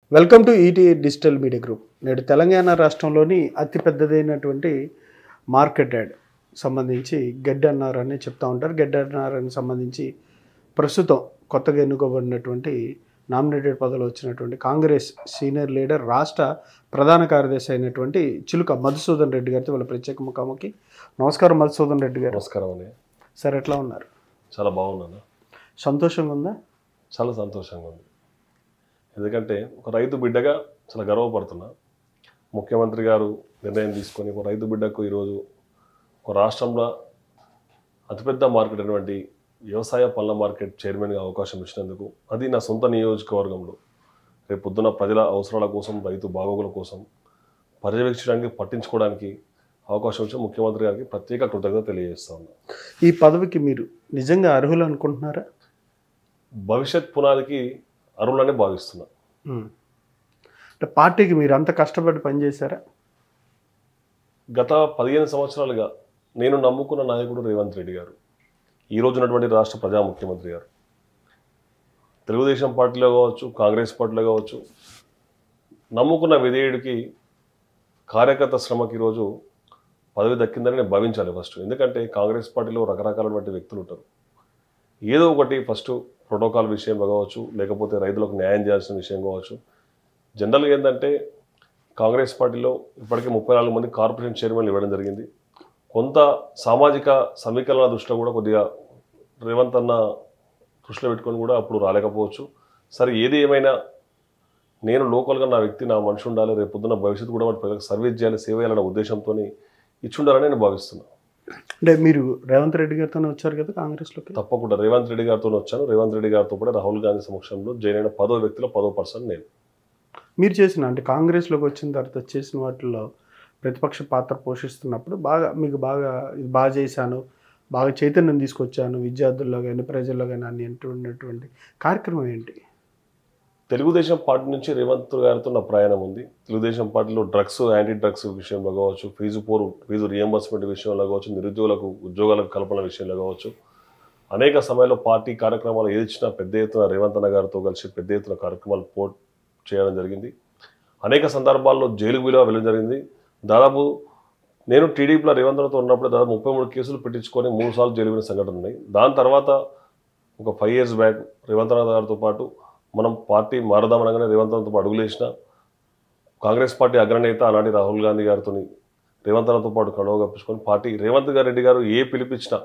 Welcome to ET digital media group నేడు తెలంగాణ రాష్ట్రంలోని అతిపెద్దదైనటువంటి market add సంబంధించి గడ్డి అన్నారని చెప్తా ఉంటారు గడ్డి అన్నారని సంబంధించి ప్రస్తుతం కొత్తగా ఎన్నుకోబడినటువంటి నామినేటెడ్ పదవిలో వచ్చినటువంటి కాంగ్రెస్ సీనియర్ లీడర్ రాష్ట్ర ప్రధాన కార్యదర్శి అయినటువంటి చిలుక మధుసూదన్ రెడ్డి గారితో వాళ్ళ ప్రత్యేక ముఖాముఖి నమస్కారం మధుసూదన్ రెడ్డి గారు నమస్కారం అండి సార్ ఎట్లా ఉన్నారు చాలా బాగున్నాను సంతోషంగా ఉందా చాలా సంతోషంగా ఉంది ఎందుకంటే ఒక రైతు బిడ్డగా చాలా గర్వపడుతున్నా ముఖ్యమంత్రి గారు నిర్ణయం తీసుకొని ఒక రైతు బిడ్డకు ఈరోజు ఒక రాష్ట్రంలో అతిపెద్ద మార్కెట్ అయినటువంటి వ్యవసాయ పళ్ళ మార్కెట్ చైర్మన్గా అవకాశం ఇచ్చినందుకు అది నా సొంత నియోజకవర్గంలో రేపు పొద్దున ప్రజల అవసరాల కోసం రైతు బాగోగుల కోసం పర్యవేక్షించడానికి పట్టించుకోవడానికి అవకాశం ఇచ్చిన ముఖ్యమంత్రి గారికి ప్రత్యేక కృతజ్ఞత తెలియజేస్తా ఉన్నా ఈ పదవికి మీరు నిజంగా అర్హులు అనుకుంటున్నారా భవిష్యత్ పునాదికి అర్హులనే భావిస్తున్నా ఉమ్. అంటే పార్టీకి మీరు అంత కష్టపడి పనిచేశారా గత పదిహేను సంవత్సరాలుగా నేను నమ్ముకున్న నాయకుడు రేవంత్ రెడ్డి గారు ఈ రోజు ఉన్నటువంటి రాష్ట్ర ప్రజా ముఖ్యమంత్రి గారు తెలుగుదేశం పార్టీలో కావచ్చు కాంగ్రెస్ పార్టీలో కావచ్చు నమ్ముకున్న విధేయుడికి కార్యకర్త శ్రమకి ఈరోజు పదవి దక్కిందని నేను భావించాలి ఫస్ట్ ఎందుకంటే కాంగ్రెస్ పార్టీలో రకరకాలైనటువంటి వ్యక్తులు ఉంటారు ఏదో ఒకటి ఫస్ట్ ప్రోటోకాల్ విషయంలో కావచ్చు లేకపోతే రైతులకు న్యాయం చేయాల్సిన విషయం కావచ్చు జనరల్గా ఏంటంటే కాంగ్రెస్ పార్టీలో ఇప్పటికే ముప్పై నాలుగు మంది కార్పొరేషన్ చైర్మన్లు ఇవ్వడం జరిగింది కొంత సామాజిక సమీకరణ దృష్టిలో కూడా కొద్దిగా రేవంత్ అన్న దృష్టిలో పెట్టుకొని కూడా అప్పుడు రాలేకపోవచ్చు సరే ఏది ఏమైనా నేను లోకల్గా నా వ్యక్తి నా మనిషి ఉండాలి రేపు పొద్దున్న భవిష్యత్తు కూడా వాటి ప్రజలకు సర్వీస్ చేయాలి సేవ చేయాలనే ఉద్దేశంతో ఇచ్చుండాలని నేను భావిస్తున్నాను అంటే మీరు రేవంత్ రెడ్డి గారితోనే వచ్చారు కదా కాంగ్రెస్లోకి తప్పకుండా రేవంత్ రెడ్డి గారితో వచ్చాను రేవంత్ రెడ్డి గారితో కూడా రాహుల్ గాంధీ సమక్షంలో జాయిన్ అయిన పదో వ్యక్తిలో పదో పర్సన్ నేను మీరు చేసిన అంటే కాంగ్రెస్లోకి వచ్చిన తర్వాత చేసిన వాటిల్లో ప్రతిపక్ష పాత్ర పోషిస్తున్నప్పుడు బాగా మీకు బాగా ఇది బాగా చేశాను బాగా చైతన్యం తీసుకొచ్చాను విద్యార్థుల్లో కానీ ప్రజల్లో కానీ అన్ని అంటున్నటువంటి కార్యక్రమం ఏంటి తెలుగుదేశం పార్టీ నుంచి రేవంత్ గారితో నా ప్రయాణం ఉంది తెలుగుదేశం పార్టీలో డ్రగ్స్ యాంటీ డ్రగ్స్ విషయంలో కావచ్చు ఫీజు పోరు ఫీజు రియంబర్స్మెంట్ విషయంలో కావచ్చు నిరుద్యోగులకు ఉద్యోగాలకు కల్పన విషయంలో కావచ్చు అనేక సమయాల్లో పార్టీ కార్యక్రమాలు ఏది ఇచ్చినా పెద్ద ఎత్తున రేవంత్ అన్న గారితో కలిసి పెద్ద ఎత్తున కార్యక్రమాలు పోట్ చేయడం జరిగింది అనేక సందర్భాల్లో జైలుకు విలువ వెళ్ళడం జరిగింది దాదాపు నేను టీడీపీలో రేవంత్ అన్నతో ఉన్నప్పుడు దాదాపు ముప్పై మూడు కేసులు పెట్టించుకొని మూడు సార్లు జైలు వెళ్ళిన సంఘటనలు ఉన్నాయి దాని తర్వాత ఒక ఫైవ్ ఇయర్స్ బ్యాక్ రేవంత్ అన్న గారితో పాటు మనం పార్టీ మారదామనగానే రేవంత్ అన్నతో పాటు అడుగులేసిన కాంగ్రెస్ పార్టీ అగ్రనేత అలాంటి రాహుల్ గాంధీ గారితో రేవంత్ అన్నతో పాటు కడవ కప్పించుకొని పార్టీ రేవంత్ గారు రెడ్డి గారు ఏ పిలిపించినా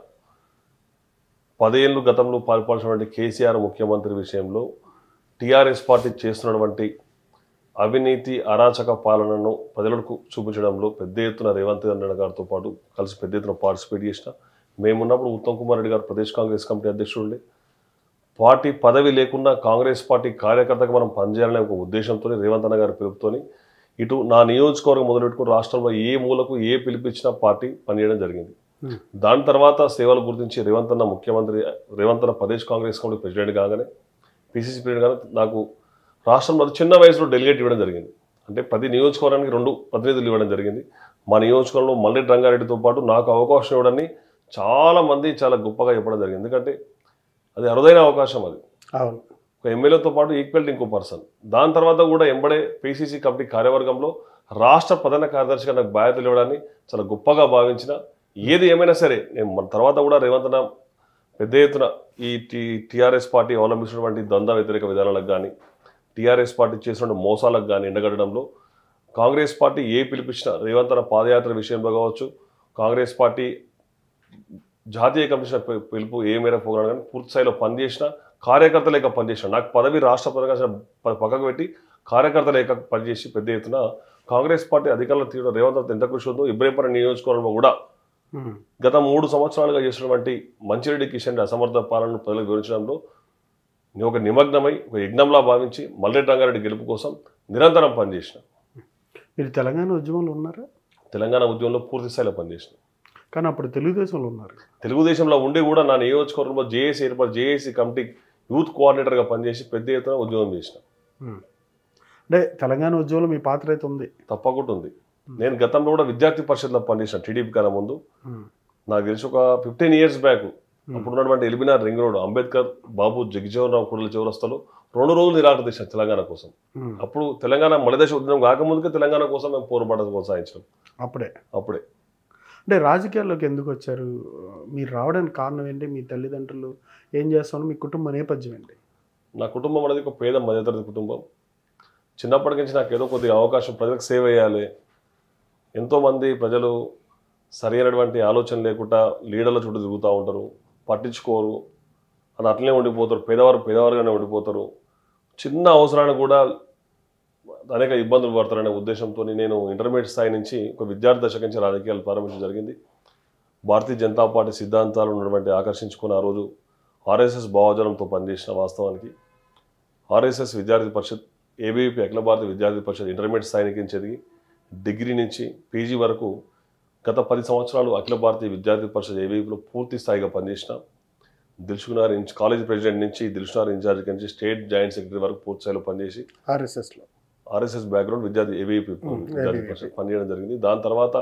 పదేళ్ళు గతంలో పాల్పడాల్సినటువంటి కేసీఆర్ ముఖ్యమంత్రి విషయంలో టీఆర్ఎస్ పార్టీ చేస్తున్నటువంటి అవినీతి అరాచక పాలనను ప్రజలకు చూపించడంలో పెద్ద ఎత్తున రేవంత్ రెడ్డి గారితో పాటు కలిసి పెద్ద ఎత్తున పార్టిసిపేట్ చేసిన మేమున్నప్పుడు ఉత్తమ్ కుమార్ రెడ్డి గారు ప్రదేశ్ కాంగ్రెస్ కమిటీ అధ్యక్షుడు పార్టీ పదవి లేకుండా కాంగ్రెస్ పార్టీ కార్యకర్తగా మనం పనిచేయాలనే ఒక ఉద్దేశంతో రేవంత్ అన్న గారి పిలుపుతోని ఇటు నా నియోజకవర్గం మొదలుపెట్టుకుని రాష్ట్రంలో ఏ మూలకు ఏ పిలిపించినా పార్టీ పనిచేయడం జరిగింది Hmm. దాని తర్వాత సేవలు గుర్తించి రేవంత్ అన్న ముఖ్యమంత్రి రేవంత్ అన్న ప్రదేశ్ కాంగ్రెస్ కమిటీ ప్రెసిడెంట్ కాగానే పిసిసి ప్రెసిడెంట్ కాగానే నాకు రాష్ట్రంలో అతి చిన్న వయసులో డెలిగేట్ ఇవ్వడం జరిగింది అంటే ప్రతి నియోజకవర్గానికి రెండు ప్రతినిధులు ఇవ్వడం జరిగింది మా నియోజకవర్గంలో మల్లెడ్డి రంగారెడ్డితో పాటు నాకు అవకాశం ఇవ్వడాన్ని చాలా మంది చాలా గొప్పగా చెప్పడం జరిగింది ఎందుకంటే అది అరుదైన అవకాశం అది అవును ఒక ఎమ్మెల్యేతో పాటు ఈక్వల్ ఇంకో పర్సన్ దాని తర్వాత కూడా ఎంబడే పిసిసి కమిటీ కార్యవర్గంలో రాష్ట్ర ప్రధాన కార్యదర్శిగా నాకు బాధ్యతలు ఇవ్వడాన్ని చాలా గొప్పగా భావించిన ఏది ఏమైనా సరే నేను మన తర్వాత కూడా రేవంత్ అన్న పెద్ద ఎత్తున ఈ టీ టీఆర్ఎస్ పార్టీ అవలంబించినటువంటి ద్వంద్వ వ్యతిరేక విధానాలకు కానీ టీఆర్ఎస్ పార్టీ చేసిన మోసాలకు కానీ ఎండగట్టడంలో కాంగ్రెస్ పార్టీ ఏ పిలిపించిన రేవంత్ అన్న పాదయాత్ర విషయంలో కావచ్చు కాంగ్రెస్ పార్టీ జాతీయ కమిషన్ పి- పిలుపు ఏ మేర పోగలను కానీ పూర్తి స్థాయిలో పనిచేసిన కార్యకర్త లేక పనిచేసిన నాకు పదవి రాష్ట్ర పదవి పక్కకు పెట్టి కార్యకర్త లేక పనిచేసి పెద్ద ఎత్తున కాంగ్రెస్ పార్టీ అధికారులు తీయడం రేవంత్ రెడ్డి ఎంత కృషి ఉందో ఇబ్రహీంపట్నం నియోజకవర్గంలో కూడా ఉమ్. గత మూడు సంవత్సరాలుగా చేసినటువంటి మంచిరెడ్డి కిషన్ రెడ్డి అసమర్థ పాలనను ప్రజలకు వివరించడంలో నేను ఒక నిమగ్నమై ఒక యజ్ఞంలా భావించి మల్లెడ్డి రంగారెడ్డి గెలుపు కోసం నిరంతరం పనిచేసిన మీరు తెలంగాణ ఉద్యమంలో ఉన్నారా తెలంగాణ ఉద్యమంలో పూర్తి స్థాయిలో పనిచేసిన కానీ అప్పుడు తెలుగుదేశంలో ఉన్నారు తెలుగుదేశంలో ఉండి కూడా నా నియోజకవర్గంలో జేఏసీ ఏర్పాటు జేఏసీ కమిటీ యూత్ కోఆర్డినేటర్గా పనిచేసి పెద్ద ఎత్తున ఉద్యోగం చేసిన ఉమ్. అంటే తెలంగాణ ఉద్యమంలో మీ పాత్ర అయితే ఉంది తప్పకుండా ఉంది నేను గతంలో కూడా విద్యార్థి పరిషత్లో పనిచేసిన టీడీపీ కన్నా ముందు ఉమ్. నాకు తెలిసి ఒక ఫిఫ్టీన్ ఇయర్స్ బ్యాక్ అప్పుడు ఉన్నటువంటి ఎలిమినార్ రింగ్ రోడ్ అంబేద్కర్ బాబు జగజీవన్ రావు కూడల చౌరస్తాలో రెండు రోజులు నిరాకరణ చేశాం తెలంగాణ కోసం ఉమ్. అప్పుడు తెలంగాణ మలదేశ ఉద్యమం కాకముందుకే తెలంగాణ కోసం మేము పోరాటం కొనసాగించాం అప్పుడే అప్పుడే అంటే రాజకీయాల్లోకి ఎందుకు వచ్చారు మీరు రావడానికి కారణం ఏంటి మీ తల్లిదండ్రులు ఏం చేస్తామని మీ కుటుంబ నేపథ్యం ఏంటి నా కుటుంబం అనేది ఒక పేద మధ్యతరగతి కుటుంబం చిన్నప్పటి నుంచి నాకు ఏదో కొద్దిగా అవకాశం ప్రజలకు సేవ చేయాలి ఎంతోమంది ప్రజలు సరైనటువంటి ఆలోచన లేకుండా లీడర్ల చుట్టూ తిరుగుతూ ఉంటారు పట్టించుకోరు అని అట్లనే ఉండిపోతారు పేదవారు పేదవారుగానే ఉండిపోతారు చిన్న అవసరానికి కూడా అనేక ఇబ్బందులు పడతారనే ఉద్దేశంతో నేను ఇంటర్మీడియట్ స్థాయి నుంచి ఒక విద్యార్థి దశ నుంచి రాజకీయాలు ప్రారంభించడం జరిగింది భారతీయ జనతా పార్టీ సిద్ధాంతాలు ఉన్నటువంటి ఆకర్షించుకుని ఆ రోజు ఆర్ఎస్ఎస్ భావజనంతో పనిచేసిన వాస్తవానికి ఆర్ఎస్ఎస్ విద్యార్థి పరిషత్ ఏబీవీపీ అఖిల భారత విద్యార్థి పరిషత్ ఇంటర్మీడియట్ స్థాయి నుంచి చదివి డిగ్రీ నుంచి పీజీ వరకు గత పది సంవత్సరాలు అఖిల భారతీయ విద్యార్థి పరిషత్ ఏబీవీపీలో పూర్తి స్థాయిగా పనిచేసిన దిల్సుకునార్ ఇన్స్ కాలేజ్ ప్రెసిడెంట్ నుంచి దిల్సుకునార్ ఇన్ఛార్జ్ నుంచి స్టేట్ జాయింట్ సెక్రటరీ వరకు పూర్తి స్థాయిలో పనిచేసి ఆర్ఎస్ఎస్లో RSS background Vidyarthi ABVP Vidyarthi ABVP. Parishad పనిచేయడం జరిగింది దాని తర్వాత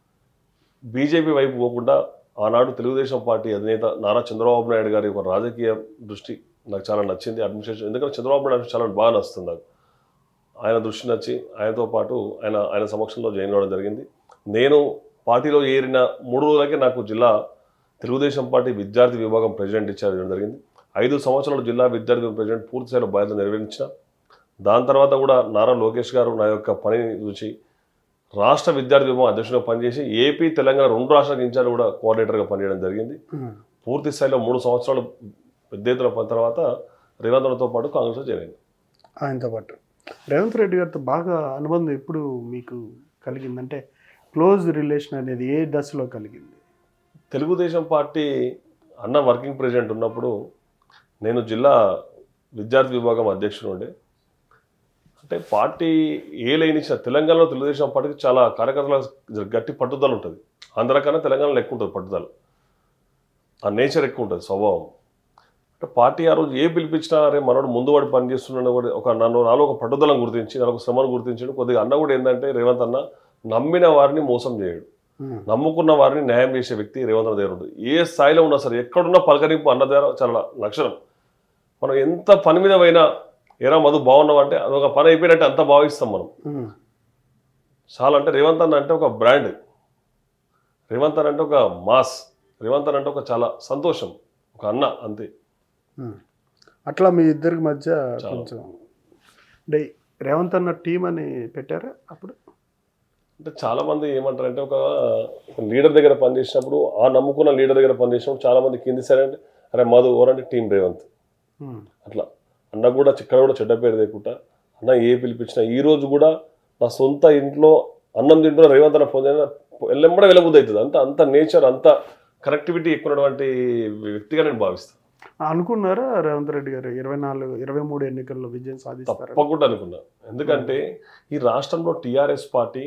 బీజేపీ వైపు పోకుండా ఆనాడు తెలుగుదేశం పార్టీ అధినేత నారా చంద్రబాబు నాయుడు గారి ఒక రాజకీయ దృష్టి నాకు చాలా నచ్చింది అడ్మినిస్ట్రేషన్ ఎందుకంటే చంద్రబాబు నాయుడు చాలా బాగా నచ్చుతుంది నాకు ఆయన దృష్టి నచ్చి ఆయనతో పాటు ఆయన ఆయన సమక్షంలో జాయిన్ అవ్వడం జరిగింది నేను పార్టీలో ఏరిన మూడు రోజులకే నాకు జిల్లా తెలుగుదేశం పార్టీ విద్యార్థి విభాగం ప్రెసిడెంట్ ఇచ్చారు జరిగింది ఐదు సంవత్సరాలు జిల్లా విద్యార్థి విభాగం ప్రెసిడెంట్ పూర్తి స్థాయిలో బాధ్యత నిర్వహించిన దాని తర్వాత కూడా నారా లోకేష్ గారు నా యొక్క పనిని చూసి రాష్ట్ర విద్యార్థి విభాగం అధ్యక్షుడిగా పనిచేసి ఏపీ తెలంగాణ రెండు రాష్ట్రాలకు ఇన్ఛార్జ్ కూడా కోఆర్డినేటర్గా పనిచేయడం జరిగింది పూర్తి స్థాయిలో మూడు సంవత్సరాలు పెద్ద ఎత్తున పని తర్వాత రేవంత్తో పాటు కాంగ్రెస్లో జాయిన్ అయింది ఆయనతో పాటు రేవంత్ రెడ్డి గారితో బాగా అనుబంధం ఎప్పుడు మీకు కలిగిందంటే క్లోజ్ రిలేషన్ అనేది ఏ దశలో కలిగింది తెలుగుదేశం పార్టీ అన్న వర్కింగ్ ప్రెసిడెంట్ ఉన్నప్పుడు నేను జిల్లా విద్యార్థి విభాగం అధ్యక్షుడు ఉండే అంటే పార్టీ ఏ లైన్ ఇచ్చిన తెలంగాణలో తెలుగుదేశం పార్టీకి చాలా కార్యకర్తల గట్టి పట్టుదల ఉంటుంది ఆంధ్ర కన్నా తెలంగాణలో ఎక్కువ ఉంటుంది పట్టుదల ఆ నేచర్ ఎక్కువ ఉంటుంది స్వభావం అంటే పార్టీ ఆ రోజు ఏ పిలిపించినా అరే మనోడు ముందు వాడు పని చేస్తున్నాడు కూడా ఒక నన్ను నాలో ఒక పట్టుదలను గుర్తించి నాకు ఒక శ్రమను గుర్తించాడు కొద్దిగా అన్న కూడా ఏంటంటే రేవంత్ అన్న నమ్మిన వారిని మోసం చేయడు ఉమ్. నమ్ముకున్న వారిని న్యాయం చేసే వ్యక్తి రేవంత్ రెడ్డి దగ్గర ఉంటుంది ఏ స్థాయిలో ఉన్నా సరే ఎక్కడున్నా పలకరింపు అన్న దగ్గర చాలా లక్షణం మనం ఎంత పని మీద పోయినా ఏరా మధు బాగున్నావు అంటే అదొక పని అయిపోయినట్టే అంత భావిస్తాం మనం ఉమ్. చాలా అంటే రేవంత్ అన్న అంటే ఒక బ్రాండ్ రేవంత్ అన్న అంటే ఒక మాస్ రేవంత్ అన్న అంటే ఒక చాలా సంతోషం ఒక అన్న అంతే ఉమ్. అట్లా మీ ఇద్దరికి మధ్య చాలా. కొంచెం అంటే రేవంత్ అన్న టీం అని పెట్టారా అప్పుడు అంటే చాలా మంది ఏమంటారంటే ఒక ఒక లీడర్ దగ్గర పనిచేసినప్పుడు ఆ నమ్ముకున్న లీడర్ దగ్గర పనిచేసినప్పుడు చాలా మంది కింది సరే అంటే అరే మధు ఎవరంటే టీం రేవంత్ ఉమ్. అట్లా అన్న కూడా ఇక్కడ కూడా చెడ్డ పేరు లేకుండా అన్న ఏ పిలిపించినా ఈ రోజు కూడా నా సొంత ఇంట్లో అన్నం తింటున్న రేవంత్ అన్న ఫోన్ చేసినా ఎల్లెంబడ వెలబుద్ధి అవుతుంది అంత అంత నేచర్ అంత కనెక్టివిటీ ఎక్కువ ఉన్నటువంటి వ్యక్తిగా నేను భావిస్తాను అనుకున్నారా రేవంత్ రెడ్డి గారు ఇరవై నాలుగు ఇరవై మూడు ఎన్నికల్లో విజయం సాధిస్తారా తప్పకుండా అనుకున్నా ఎందుకంటే ఈ రాష్ట్రంలో టీఆర్ఎస్ పార్టీ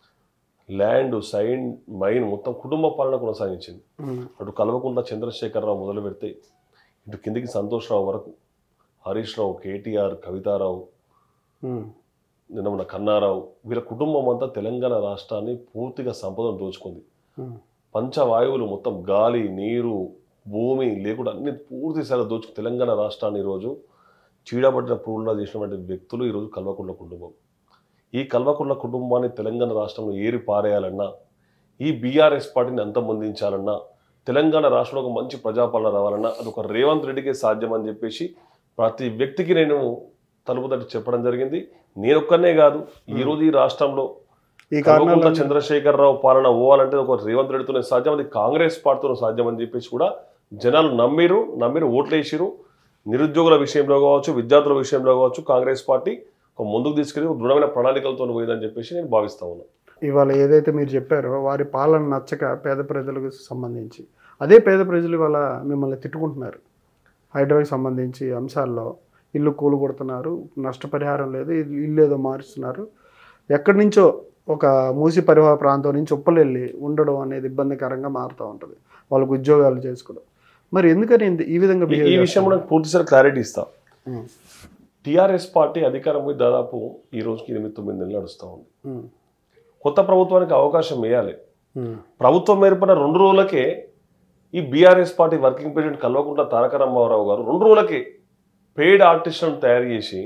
ల్యాండ్ సైన్ మైన్ మొత్తం కుటుంబ పాలన కొనసాగించింది ఉమ్. అటు కల్వకుంట్ల చంద్రశేఖరరావు మొదలు పెడితే ఇటు కిందికి సంతోష్ రావు వరకు హరీష్ రావు కేటీఆర్ కవితారావు ఉమ్. నిన్న మన కన్నారావు వీళ్ళ కుటుంబం అంతా తెలంగాణ రాష్ట్రాన్ని పూర్తిగా సంపదను దోచుకుంది ఉమ్. పంచవాయువులు మొత్తం గాలి నీరు భూమి లేకుండా అన్ని పూర్తి స్థాయిలో దోచుకు తెలంగాణ రాష్ట్రాన్ని ఈరోజు చీడబడిన పురుగులా చేసినటువంటి వ్యక్తులు ఈరోజు కల్వకుంట్ల కుటుంబం ఈ కల్వకుంట్ల కుటుంబాన్ని తెలంగాణ రాష్ట్రంలో ఏరి పారేయాలన్నా ఈ బీఆర్ఎస్ పార్టీని అంతమొందించాలన్నా తెలంగాణ రాష్ట్రంలో ఒక మంచి ప్రజాపాలన రావాలన్నా అది ఒక రేవంత్ రెడ్డికే సాధ్యం అని చెప్పేసి ప్రతి వ్యక్తికి నేను తలుపు తట్టి చెప్పడం జరిగింది నేను ఒక్కనే కాదు ఈ రోజు ఈ రాష్ట్రంలో ఈ కల్వకుంట్ల కారణాలు చంద్రశేఖరరావు పాలన పోవాలంటే ఒక రేవంత్ రెడ్డితోనే సాధ్యం అది కాంగ్రెస్ పార్టీతో సాధ్యం అని చెప్పేసి కూడా జనాలు నమ్మిరు నమ్మిరు ఓట్లేసిరు నిరుద్యోగుల విషయంలో కావచ్చు విద్యార్థుల విషయంలో కావచ్చు కాంగ్రెస్ పార్టీ ఒక ముందుకు తీసుకెళ్లి ఒక దృఢమైన ప్రణాళికలతో పోయిందని చెప్పేసి నేను భావిస్తా ఉన్నాను ఇవాళ ఏదైతే మీరు చెప్పారో వారి పాలన నచ్చక పేద ప్రజలకు సంబంధించి అదే పేద ప్రజలు ఇవాళ మిమ్మల్ని తిట్టుకుంటున్నారు హైడ్రాకి సంబంధించి అంశాల్లో ఇల్లు కూలు కొడుతున్నారు నష్టపరిహారం లేదు ఇల్లు- ఇల్లు ఏదో మారుస్తున్నారు ఎక్కడి నుంచో ఒక మూసి పరివాహ ప్రాంతం నుంచి ఉప్పలెళ్ళి ఉండడం అనేది ఇబ్బందికరంగా మారుతూ ఉంటుంది వాళ్ళకు ఉద్యోగాలు చేసుకోవడం మరి ఎందుకని ఇంత- ఈ విధంగా ఈ- behave ఈ విషయంలో నాకు పూర్తిసారి క్లారిటీ ఇస్తా ఉమ్, టీఆర్ఎస్ పార్టీ అధికారం పోయి దాదాపు ఈ రోజుకి ఎనిమిది తొమ్మిది నెలలు నడుస్తూ ఉంది ఉమ్, కొత్త ప్రభుత్వానికి అవకాశం వేయాలి ఉమ్, ప్రభుత్వం ఏర్పడిన రెండు రోజులకే ఈ BRS party working president Kalvakuntla Taraka Rama Rao garu రెండు రోజులకే పెయిడ్ ఆర్టిస్టులను తయారు చేసి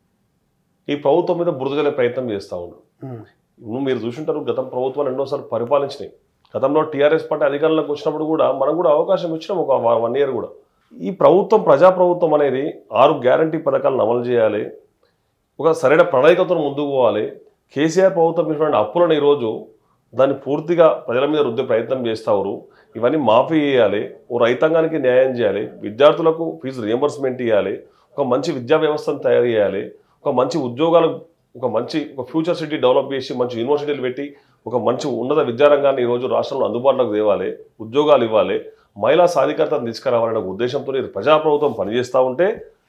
ఈ ప్రభుత్వం మీద బురదజలే ప్రయత్నం చేస్తూ ఉన్నాడు ఉమ్, నువ్వు మీరు చూసుంటారు గతం ప్రభుత్వాలు ఎన్నోసార్లు పరిపాలించినాయి గతంలో టీఆర్ఎస్ పార్టీ అధికారంలోకి వచ్చినప్పుడు కూడా మనం కూడా అవకాశం ఇచ్చినాం ఒక వన్ ఇయర్ కూడా ఈ ప్రభుత్వం ప్రజా ప్రభుత్వం అనేది ఆరు గ్యారంటీ పథకాలను అమలు చేయాలి ఒక సరైన ప్రణాళికతో ముందుకు పోవాలి కేసీఆర్ ప్రభుత్వం ఇచ్చినటువంటి అప్పులను ఈరోజు దాన్ని పూర్తిగా ప్రజల మీద రుద్దే ప్రయత్నం చేస్తారు ఇవన్నీ మాఫీ చేయాలి ఓ రైతాంగానికి న్యాయం చేయాలి విద్యార్థులకు ఫీజు రియంబర్స్మెంట్ ఇవ్వాలి ఒక మంచి విద్యా వ్యవస్థను తయారు చేయాలి ఒక మంచి ఉద్యోగాలు ఒక మంచి ఒక ఫ్యూచర్ సిటీ డెవలప్ చేసి మంచి యూనివర్సిటీలు పెట్టి ఒక మంచి ఉన్నత విద్యారంగాన్ని ఈరోజు రాష్ట్రంలో అందుబాటులోకి తేవాలి ఉద్యోగాలు ఇవ్వాలి మహిళా సాధికారతను తీసుకురావాలనే ఒక ఉద్దేశంతో ఈ ప్రజాప్రభుత్వం పనిచేస్తూ ఉంటే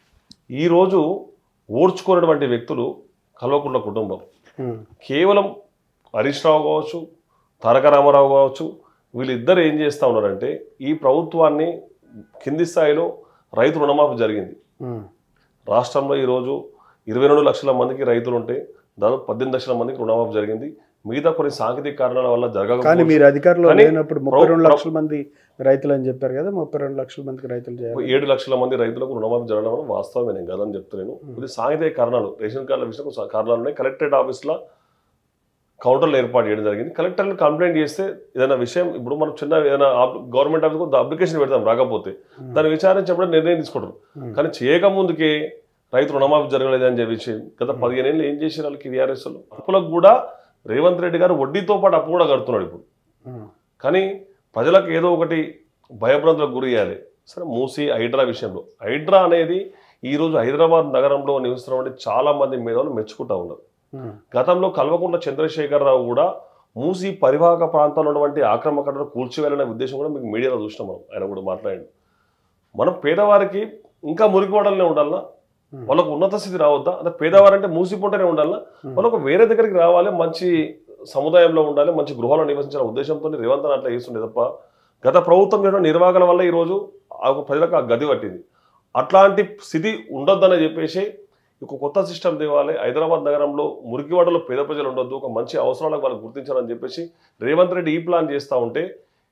ఈరోజు ఓడ్చుకున్నటువంటి వ్యక్తులు కల్వకుంట్ల కుటుంబం ఉమ్, కేవలం హరీష్ రావు కావచ్చు తారక రామారావు కావచ్చు వీళ్ళిద్దరు ఏం చేస్తూ ఉన్నారంటే ఈ ప్రభుత్వాన్ని కింది స్థాయిలో రైతు రుణమాఫీ జరిగింది ఉమ్, రాష్ట్రంలో ఈరోజు ఇరవై రెండు లక్షల మందికి రైతులు ఉంటే దాదాపు పద్దెనిమిది లక్షల మందికి రుణమాఫీ జరిగింది మిగతా కొన్ని సాంకేతిక కారణాల వల్ల కానీ జరగకపోవచ్చు మీరు అధికారంలో కానీ లేనప్పుడు ముప్పై రెండు లక్షల మంది రైతులు అని చెప్పారు కదా ముప్పై రెండు లక్షల మందికి రైతులు చేయాలి ఏడు లక్షల మంది రైతులకు రుణమాఫీ జరగడం వల్ల వాస్తవమే నేను కదని చెప్తున్నాను ఇది సాంకేతిక కారణాలు రేషన్ కార్డుల విషయంలో సా- కారణాలు ఉన్నాయి కలెక్టరేట్ ఆఫీస్లో కౌంటర్లు ఏర్పాటు చేయడం జరిగింది కలెక్టర్లు కంప్లైంట్ చేస్తే ఏదైనా విషయం ఇప్పుడు మనం చిన్న ఏదైనా గవర్నమెంట్ ఆఫీస్కి అప్లికేషన్ పెడతాం రాకపోతే దాన్ని విచారించినప్పుడు నిర్ణయం తీసుకుంటారు Hmm. కానీ చేయకముందుకే రైతు రుణమాఫీ జరగలేదు అని చెప్పి గత పదిహేను ఏళ్ళు ఏం చేశారు వాళ్ళకి టీఆర్ఎస్లో అప్పులకు కూడా రేవంత్ రెడ్డి గారు వడ్డీతో పాటు అప్పు కూడా కడుతున్నాడు ఇప్పుడు ఉమ్, కానీ ప్రజలకు ఏదో ఒకటి భయభ్రాంతులకు గురి చేయాలి సరే మూసి హైడ్రా విషయంలో హైడ్రా అనేది ఈరోజు హైదరాబాద్ నగరంలో నివసిస్తున్నటువంటి చాలా మంది మేధావులు మెచ్చుకుంటా ఉన్నారు ఉమ్, గతంలో కల్వకుంట్ల చంద్రశేఖరరావు కూడా మూసి పరివాహక ప్రాంతాల్లో ఉన్నటువంటి ఆక్రమణను కూల్చివేయాలనే ఉద్దేశం కూడా మీకు మీడియాలో చూసినాం మనం ఆయన కూడా మాట్లాడండి మనం పేదవారికి ఇంకా మురికివాడలనే ఉండాలన్నా Hmm. వాళ్ళకు ఉన్నత స్థితి రావద్దా అంటే పేదవారంటే మూసిపోంటేనే ఉండాలన్నా Hmm. వాళ్ళకు వేరే దగ్గరికి రావాలి మంచి సముదాయంలో ఉండాలి మంచి గృహాల్లో నివసించాలనే ఉద్దేశంతో రేవంత్ అని అట్లా చేస్తుండే తప్ప గత ప్రభుత్వం చేయడం నిర్వాహకల వల్ల ఈరోజు ఆ ప్రజలకు ఆ గది పట్టింది అట్లాంటి స్థితి ఉండొద్దని చెప్పేసి ఒక కొత్త సిస్టమ్ తేవాలి హైదరాబాద్ నగరంలో మురికివాడలో పేద ప్రజలు ఉండొద్దు ఒక మంచి అవసరాలకు వాళ్ళు గుర్తించాలని చెప్పేసి రేవంత్ రెడ్డి ఈ ప్లాన్ చేస్తూ ఉంటే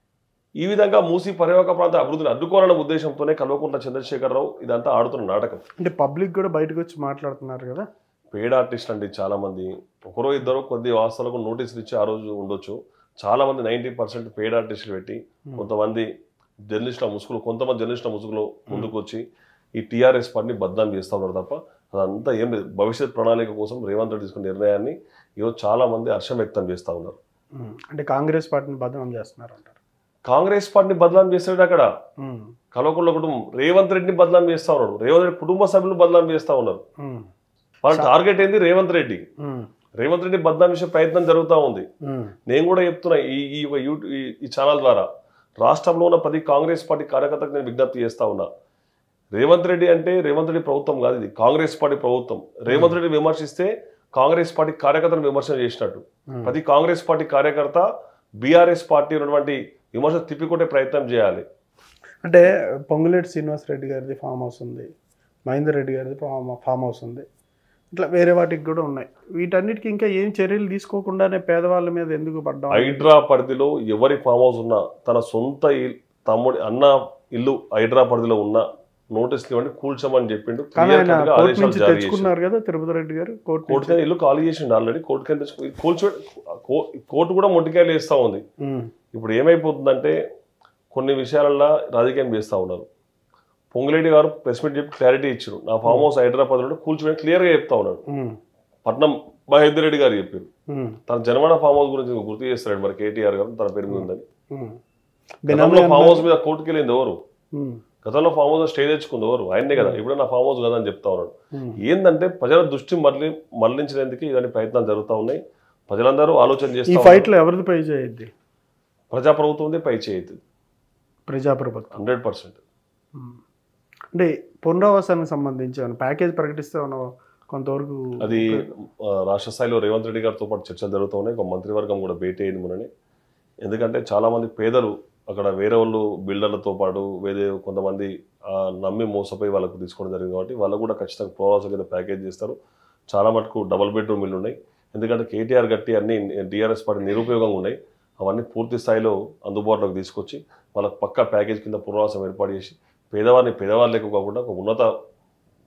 ఈ విధంగా మూసి పర్యావరణ ప్రాంత అభివృద్ధిని అడ్డుకోవాలనే ఉద్దేశంతోనే కల్వకుంట్ల చంద్రశేఖరరావు ఇదంతా ఆడుతున్న నాటకం అంటే పబ్లిక్ కూడా బయటకు వచ్చి మాట్లాడుతున్నారు కదా పేడ్ ఆర్టిస్ట్ అండి చాలా మంది ఒకరో ఇద్దరు కొద్ది వాస్తవాలకు నోటీసులు ఇచ్చి ఆ రోజు ఉండొచ్చు చాలా మంది నైంటీ పర్సెంట్ పేడ్ ఆర్టిస్టులు పెట్టి కొంతమంది జర్నలిస్టుల ముసుగులు కొంతమంది జర్నలిస్టుల ముసుగులో ముందుకు వచ్చి ఈ టీఆర్ఎస్ పార్టీని బద్నాం చేస్తూ ఉన్నారు తప్ప అదంతా ఏం లేదు భవిష్యత్ ప్రణాళిక కోసం రేవంత్ రెడ్డి తీసుకున్న నిర్ణయాన్ని ఈరోజు చాలా మంది హర్షం వ్యక్తం చేస్తూ ఉన్నారు ఉమ్, అంటే కాంగ్రెస్ పార్టీని బదనాం చేస్తున్నారు అంటారు కాంగ్రెస్ పార్టీని బదనాం చేస్తాడు అక్కడ ఉమ్, కల్వకుంట్ల కుటుంబం రేవంత్ రెడ్డిని బదనాం చేస్తా ఉన్నాడు రేవంత్ రెడ్డి కుటుంబ సభ్యులు బదనాం చేస్తా ఉన్నారు ఉమ్, వాళ్ళ టార్గెట్ ఏంది రేవంత్ రెడ్డి ఉమ్, రేవంత్ రెడ్డి బదనాం చేసే ప్రయత్నం జరుగుతూ ఉంది ఉమ్, నేను కూడా చెప్తున్నా ఈ ఈ ఒక యూట్యూబ్ ఈ- ఈ ఛానల్ ద్వారా రాష్ట్రంలో ఉన్న ప్రతి కాంగ్రెస్ పార్టీ కార్యకర్తకు నేను విజ్ఞప్తి చేస్తా ఉన్నా రేవంత్ రెడ్డి అంటే రేవంత్ రెడ్డి ప్రభుత్వం కాదు ఇది కాంగ్రెస్ పార్టీ ప్రభుత్వం రేవంత్ రెడ్డి విమర్శిస్తే కాంగ్రెస్ పార్టీ కార్యకర్తను విమర్శన చేసినట్టు ఉమ్. ప్రతి కాంగ్రెస్ పార్టీ కార్యకర్త బీఆర్ఎస్ పార్టీ ఉన్నటువంటి విమర్శ తిప్పికొట్టే ప్రయత్నం చేయాలి అంటే పొంగులేటి శ్రీనివాస్ రెడ్డి గారిది ఫామ్ హౌస్ ఉంది మహేందర్ రెడ్డి గారిది ఫామ్ ఫామ్ హౌస్ ఉంది ఇట్లా వేరే వాటికి కూడా ఉన్నాయి వీటన్నిటికీ ఇంకా ఏం చర్యలు తీసుకోకుండానే పేదవాళ్ళ మీద ఎందుకు పడ్డాం హైడ్రా పరిధిలో ఎవరి ఫామ్ హౌస్ ఉన్నా తన సొంత ఇల్- తమ్ముడి అన్న ఇల్లు హైడ్రా పరిధిలో ఉన్న నోటీసులు ఇవ్వండి కూల్చమని చెప్పిండు కానీ Clear ఆయన cut గా కోర్టు ఆదేశాలు నుంచి జారీ చేసిండు. తెచ్చుకున్నారు కదా తిరుపతి రెడ్డి గారు కోర్టు కోర్టు కింద ఇల్లు ఖాళీ చేసిండు ఆల్రెడీ కోర్టు కింద తెచ్చుకు- కూల్చో కో- కోర్టు కూడా మొట్టికాయలు వేస్తూ ఉంది ఉమ్, ఇప్పుడు ఏమైపోతుందంటే కొన్ని విషయాలలో రాజకీయం చేస్తూ ఉన్నారు పొంగులేటి గారు ప్రెస్ మీట్ చెప్పి క్లారిటీ ఇచ్చారు నా ఫామ్ హౌస్ హైదరాబాద్ లో కూల్చోమని క్లియర్గా చెప్తా ఉన్నాడు ఉమ్, పట్నం మహేందర్ రెడ్డి గారు చెప్పారు ఉమ్, తన జనమణ ఫామ్ హౌస్ గురించి గుర్తు చేస్తాడు మరి కేటీఆర్ గారు తన పేరు మీద ఉందని ఉమ్. గతంలో బినామీ ఫామ్ హౌస్ మీద కోర్టుకి వెళ్ళింది ఎవరు ఉమ్, గతంలో ఫామ్ హౌస్ స్టే తెచ్చుకుంది ఎవరు ఆయన్నే కదా ఇప్పుడు నా ఫామ్ హౌస్ కదా అని చెప్తా ఉన్నాడు ఉమ్. ఏంటంటే ప్రజల దృష్టి మళ్ళీ మళ్లించడానికి ఇలాంటి ప్రయత్నాలు జరుగుతూ ఉన్నాయి ప్రజలందరూ ఆలోచన ఈ చేస్తారు ఫైట్ లో ఎవరిది పై చేయొద్ది ప్రజాప్రభుత్వం పై చేయదు ప్రజాప్రభుత్వం హండ్రెడ్ పర్సెంట్ ఉమ్. అంటే పునరావాసానికి సంబంధించి ఏమైనా ప్యాకేజ్ ప్రకటిస్తే ఏమైనా కొంతవరకు అది ఆ, రాష్ట్ర స్థాయిలో రేవంత్ రెడ్డి గారితో పాటు చర్చలు జరుగుతూ ఉన్నాయి ఒక మంత్రివర్గం కూడా భేటీ అయింది మనని ఎందుకంటే చాలా మంది పేదలు అక్కడ వేరే వాళ్ళు బిల్డర్లతో పాటు వేరే కొంతమంది ఆ, నమ్మి మోసపోయి వాళ్ళకు తీసుకోవడం జరిగింది కాబట్టి వాళ్ళకు కూడా ఖచ్చితంగా ప్రోవాసం కింద ప్యాకేజ్ చేస్తారు చాలా మటుకు డబుల్ బెడ్రూమ్ ఇల్లు ఉన్నాయి ఎందుకంటే కేటీఆర్ గట్టి అన్ని టీఆర్ఎస్ పార్టీ నిరుపయోగంగా ఉన్నాయి అవన్నీ పూర్తి స్థాయిలో అందుబాటులోకి తీసుకొచ్చి వాళ్ళకి పక్కా ప్యాకేజ్ కింద పునరావాసం ఏర్పాటు చేసి పేదవారిని పేదవాళ్ళకు కాకుండా ఒక ఉన్నత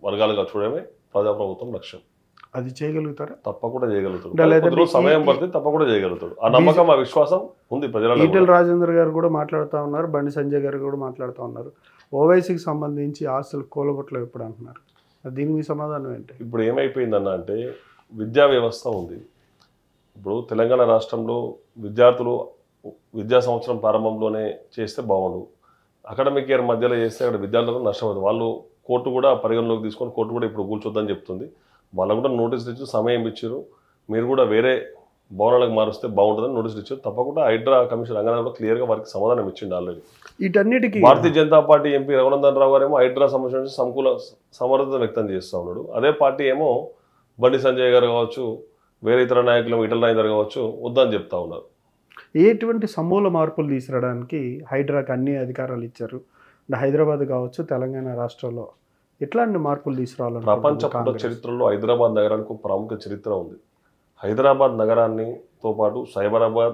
వర్గాలుగా చూడడమే ప్రజాప్రభుత్వం లక్ష్యం అది చేయగలుగుతారా తప్పకుండా చేయగలుగుతాడు అంటే లేదంటే కొద్ది రోజులు సమయం ఈ- పడితే తప్పకుండా చేయగలుగుతాడు ఆ నమ్మకం ఆ విశ్వాసం ఉంది ప్రజలలో ఈటెల రాజేందర్ గారు కూడా మాట్లాడుతూ ఉన్నారు బండి సంజయ్ గారు కూడా మాట్లాడుతూ ఉన్నారు ఓవైసీకి సంబంధించి ఆస్తులు కూలగొట్టలు ఎప్పుడు అంటున్నారు మరి దీనికి మీ సమాధానం ఏంటి ఇప్పుడు ఏమైపోయిందన్న అంటే విద్యా వ్యవస్థ ఉంది ఇప్పుడు తెలంగాణ రాష్ట్రంలో విద్యార్థులు విద్యా సంవత్సరం ప్రారంభంలోనే చేస్తే బాగుండు అకాడమిక్ ఇయర్ మధ్యలో చేస్తే అక్కడ విద్యార్థులకు నష్టమవుతుంది వాళ్ళు కోర్టు కూడా పరిగణలోకి తీసుకొని కోర్టు కూడా ఇప్పుడు కూర్చొద్దని చెప్తుంది వాళ్ళకు కూడా నోటీసులు ఇచ్చి సమయం ఇచ్చారు మీరు కూడా వేరే భవనాలకు మారుస్తే బాగుంటుందని నోటీసులు ఇచ్చారు తప్పకుండా హైడ్రా కమిషన్ రంగనాథ్ కూడా క్లియర్గా వారికి సమాధానం ఇచ్చిండు ఆల్రెడీ వీటన్నిటికీ భారతీయ జనతా పార్టీ ఎంపీ రఘునందన్ రావు గారేమో హైడ్రా సంబంధించి సమకూల సమర్థత వ్యక్తం చేస్తూ ఉన్నాడు అదే పార్టీ ఏమో బండి సంజయ్ గారు కావచ్చు వేరే ఇతర నాయకులు ఇటల రాజేందర్ కావచ్చు వద్దని చెప్తా ఉన్నారు ఎటువంటి సమూల మార్పులు తీసుకురావడానికి హైడ్రాకి అన్ని అధికారాలు ఇచ్చారు అంటే హైదరాబాద్ కావచ్చు తెలంగాణ రాష్ట్రంలో ఎట్లాంటి మార్పులు తీసుకురావాలని ప్రపంచ పుట చరిత్రలో హైదరాబాద్ నగరానికి ఒక ప్రముఖ చరిత్ర ఉంది హైదరాబాద్ నగరాన్ని తో పాటు సైబరాబాద్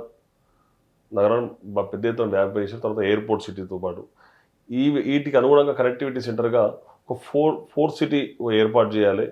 నగరం బ- పెద్ద ఎత్తున డెవలప్ చేసిన తర్వాత ఎయిర్పోర్ట్ సిటీతో పాటు ఈ వీటికి అనుగుణంగా కనెక్టివిటీ సెంటర్గా ఒక ఫోర్ ఫోర్ సిటీ ఏర్పాటు చేయాలి